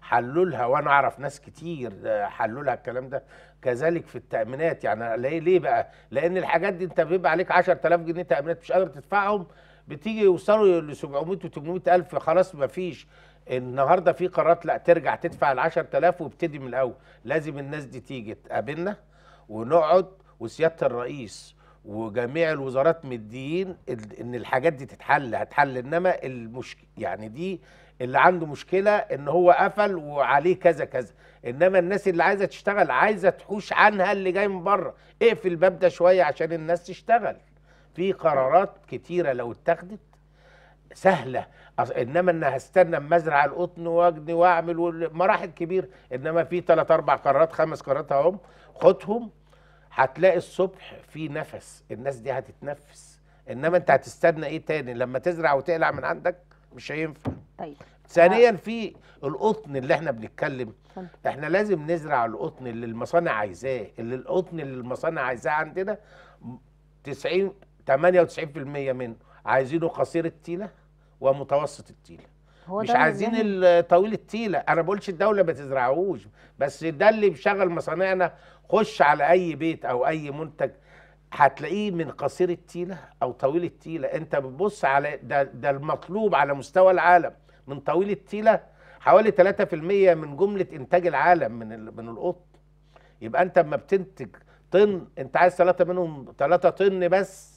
حلوا لها وانا اعرف ناس كتير آه، حلوا لها الكلام ده كذلك في التامينات يعني ليه ليه بقى لان الحاجات دي انت بيبقى عليك 10000 جنيه تامينات مش قادر تدفعهم بتيجي يوصلوا ل 700 و 800 الف خلاص ما فيش النهارده في قرارات لا ترجع تدفع ال 10000 وابتدي من الاول لازم الناس دي تيجي تقابلنا ونقعد وسياده الرئيس وجميع الوزارات مديين ال- ان الحاجات دي تتحل هتحل انما المشكله يعني دي اللي عنده مشكله ان هو قفل وعليه كذا كذا انما الناس اللي عايزه تشتغل عايزه تحوش عنها اللي جاي من بره اقفل الباب ده شويه عشان الناس تشتغل في قرارات كتيره لو اتخذت سهله أص- انما ان هستنى اما ازرع القطن واجني واعمل وال- مراحل كبيره انما في ثلاث اربع قرارات خمس قرارات اهم خدهم هتلاقي الصبح في نفس الناس دي هتتنفس انما انت هتستنى ايه تاني لما تزرع وتقلع من عندك مش هينفع طيب ثانيا في القطن اللي احنا بنتكلم اتفضل. احنا لازم نزرع القطن اللي المصانع عايزاه اللي القطن اللي المصانع عايزاه عندنا 90 98% منه عايزينه قصير التيله ومتوسط التيله هو مش ده عايزين اللي ال- طويل التيله انا بقولش الدوله ما تزرعهوش بس ده اللي بيشغل مصانعنا خش على اي بيت او اي منتج هتلاقيه من قصير التيله او طويل التيله انت بتبص على ده ده المطلوب على مستوى العالم من طويل التيله حوالي 3% من جمله انتاج العالم من ال- من القطن يبقى انت اما بتنتج طن انت عايز ثلاثه منهم ثلاثه طن بس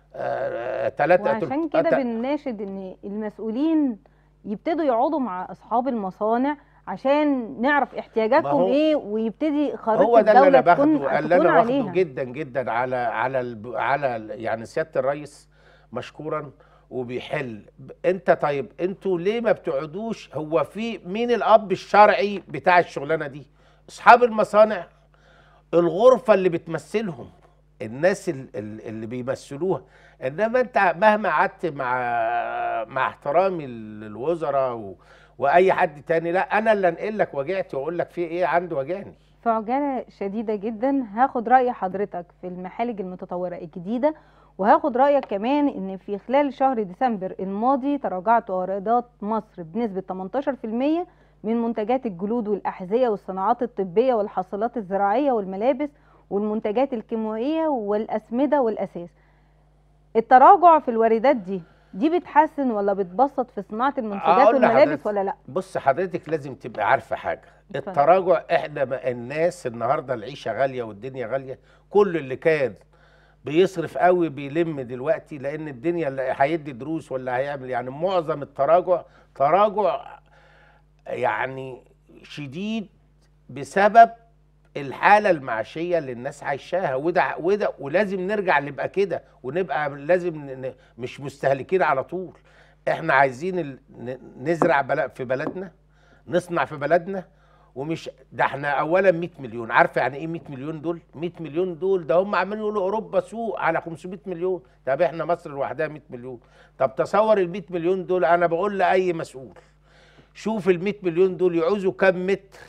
ثلاثه وعشان كده بنناشد ان المسؤولين يبتدوا يقعدوا مع اصحاب المصانع عشان نعرف احتياجاتهم هو- ايه ويبتدي خريطه هو ده اللي الدوله انا تكون باخده اللي تكون انا واخده عليها جدا جدا على على الب- على ال- يعني سياده الرئيس مشكورا وبيحل ب- انت طيب انتوا ليه ما بتقعدوش هو في مين الاب الشرعي بتاع الشغلانه دي اصحاب المصانع الغرفه اللي بتمثلهم الناس ال- ال- اللي بيمثلوها انما انت مهما قعدت مع مع احترامي للوزراء و... واي حد تاني لا انا اللي انقل لك وجعتي واقول لك في ايه عنده وجعني في عجاله شديده جدا هاخد راي حضرتك في المحالج المتطوره الجديده وهاخد رايك كمان ان في خلال شهر ديسمبر الماضي تراجعت واردات مصر بنسبه 18% من منتجات الجلود والاحذيه والصناعات الطبيه والحاصلات الزراعيه والملابس والمنتجات الكيماويه والاسمده والاساس التراجع في الواردات دي دي بتحسن ولا بتبسط في صناعه المنتجات أقول والملابس لحضرتك، ولا لا بص حضرتك لازم تبقى عارفه حاجه اتفضل. التراجع احنا ما الناس النهارده العيشه غاليه والدنيا غاليه كل اللي كان بيصرف قوي بيلم دلوقتي لان الدنيا اللي هيدي دروس ولا هيعمل يعني معظم التراجع تراجع يعني شديد بسبب الحاله المعيشيه اللي الناس عايشاها وده وده ولازم نرجع نبقى كده ونبقى لازم ن- ن- مش مستهلكين على طول احنا عايزين ال- ن- نزرع بلا- في بلدنا نصنع في بلدنا ومش ده احنا اولا 100 مليون عارفه يعني ايه 100 مليون دول 100 مليون دول ده هم عمالين يقولوا اوروبا سوق على 500 مليون طب احنا مصر لوحدها 100 مليون طب تصور ال 100 مليون دول انا بقول لاي مسؤول شوف ال 100 مليون دول يعوزوا كام متر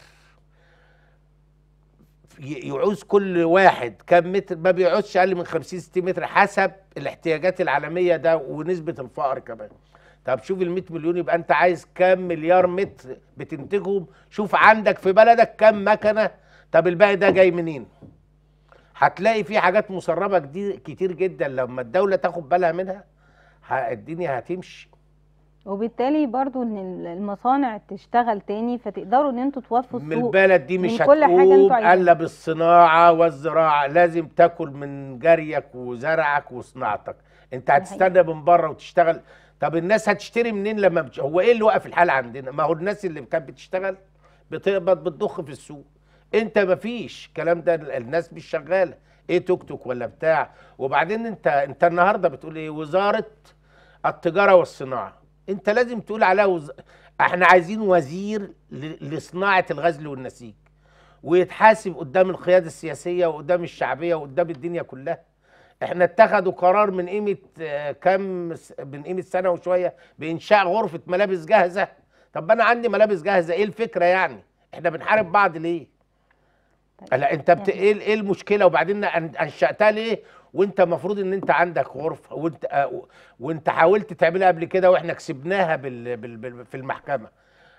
ي- يعوز كل واحد كام متر ما بيعوزش اقل من 50 60 متر حسب الاحتياجات العالميه ده ونسبه الفقر كمان طب شوف ال 100 مليون يبقى انت عايز كام مليار متر بتنتجهم شوف عندك في بلدك كام مكنه طب الباقي ده جاي منين هتلاقي في حاجات مسربه جديد كتير جدا لما الدوله تاخد بالها منها ه- الدنيا هتمشي وبالتالي برضو ان المصانع تشتغل تاني فتقدروا ان انتوا توفوا من السوق البلد دي مش من كل حاجة هتقوم انتوا عايزينها. الا بالصناعه والزراعه لازم تاكل من جريك وزرعك وصناعتك انت هتستنى من بره وتشتغل طب الناس هتشتري منين لما بتش... هو ايه اللي وقف الحال عندنا ما هو الناس اللي كانت بتشتغل بتقبض بتضخ في السوق انت مفيش الكلام ده الناس مش شغاله ايه توك توك ولا بتاع وبعدين انت انت النهارده بتقول ايه وزاره التجاره والصناعه انت لازم تقول عليها وز... احنا عايزين وزير ل... لصناعه الغزل والنسيج ويتحاسب قدام القياده السياسيه وقدام الشعبيه وقدام الدنيا كلها احنا اتخذوا قرار من قيمه آه، كام س- من قيمه سنه وشويه بانشاء غرفه ملابس جاهزه طب انا عندي ملابس جاهزه ايه الفكره يعني احنا بنحارب بعض ليه لا انت بت... ايه ايه المشكله وبعدين أن- انشاتها ليه وانت المفروض ان انت عندك غرفه وانت آه، وانت حاولت تعملها قبل كده واحنا كسبناها بال... بال... بال... في المحكمه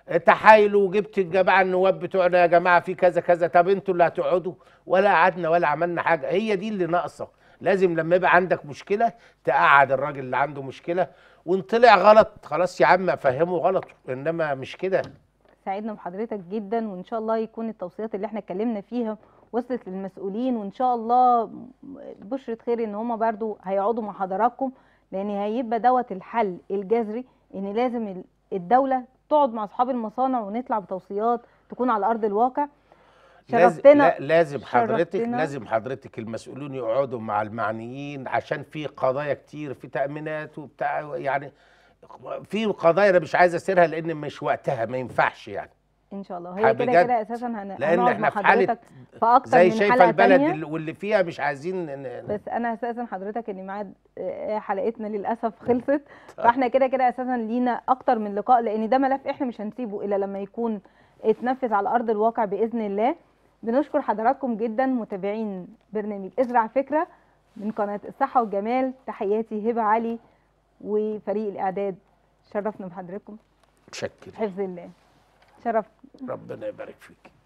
تحايلوا وجبت الجماعه النواب بتوعنا يا جماعه في كذا كذا طب انتوا اللي هتقعدوا ولا قعدنا ولا عملنا حاجه هي دي اللي ناقصه لازم لما يبقى عندك مشكله تقعد الراجل اللي عنده مشكله وان طلع غلط خلاص يا عم افهمه غلط انما مش كده سعدنا بحضرتك جدا وان شاء الله يكون التوصيات اللي احنا اتكلمنا فيها وصلت للمسؤولين وان شاء الله بشرة خير ان هما برضو هيقعدوا مع حضراتكم لان هيبقى دوت الحل الجذري ان لازم ال- الدولة تقعد مع اصحاب المصانع ونطلع بتوصيات تكون على ارض الواقع لازم شرفتنا لا لازم حضرتك شرفتنا. لازم حضرتك المسؤولين يقعدوا مع المعنيين عشان في قضايا كتير في تأمينات وبتاع يعني في قضايا انا مش عايز اسيرها لان مش وقتها ما ينفعش يعني ان شاء الله هي كده بجد. كده اساسا هن- لان هنقعد مع احنا في حاله حضرتك في اكتر زي من شايفه حلقة البلد تانية. اللي- واللي فيها مش عايزين ن- بس انا اساسا حضرتك ان ميعاد آه، حلقتنا للاسف خلصت فاحنا كده كده اساسا لينا اكتر من لقاء لان ده ملف احنا مش هنسيبه الا لما يكون اتنفذ على ارض الواقع باذن الله بنشكر حضراتكم جدا متابعين برنامج ازرع فكره من قناه الصحه والجمال تحياتي هبه علي وفريق الاعداد شرفنا بحضرتكم متشكر حفظ الله شرف ربنا يبارك فيك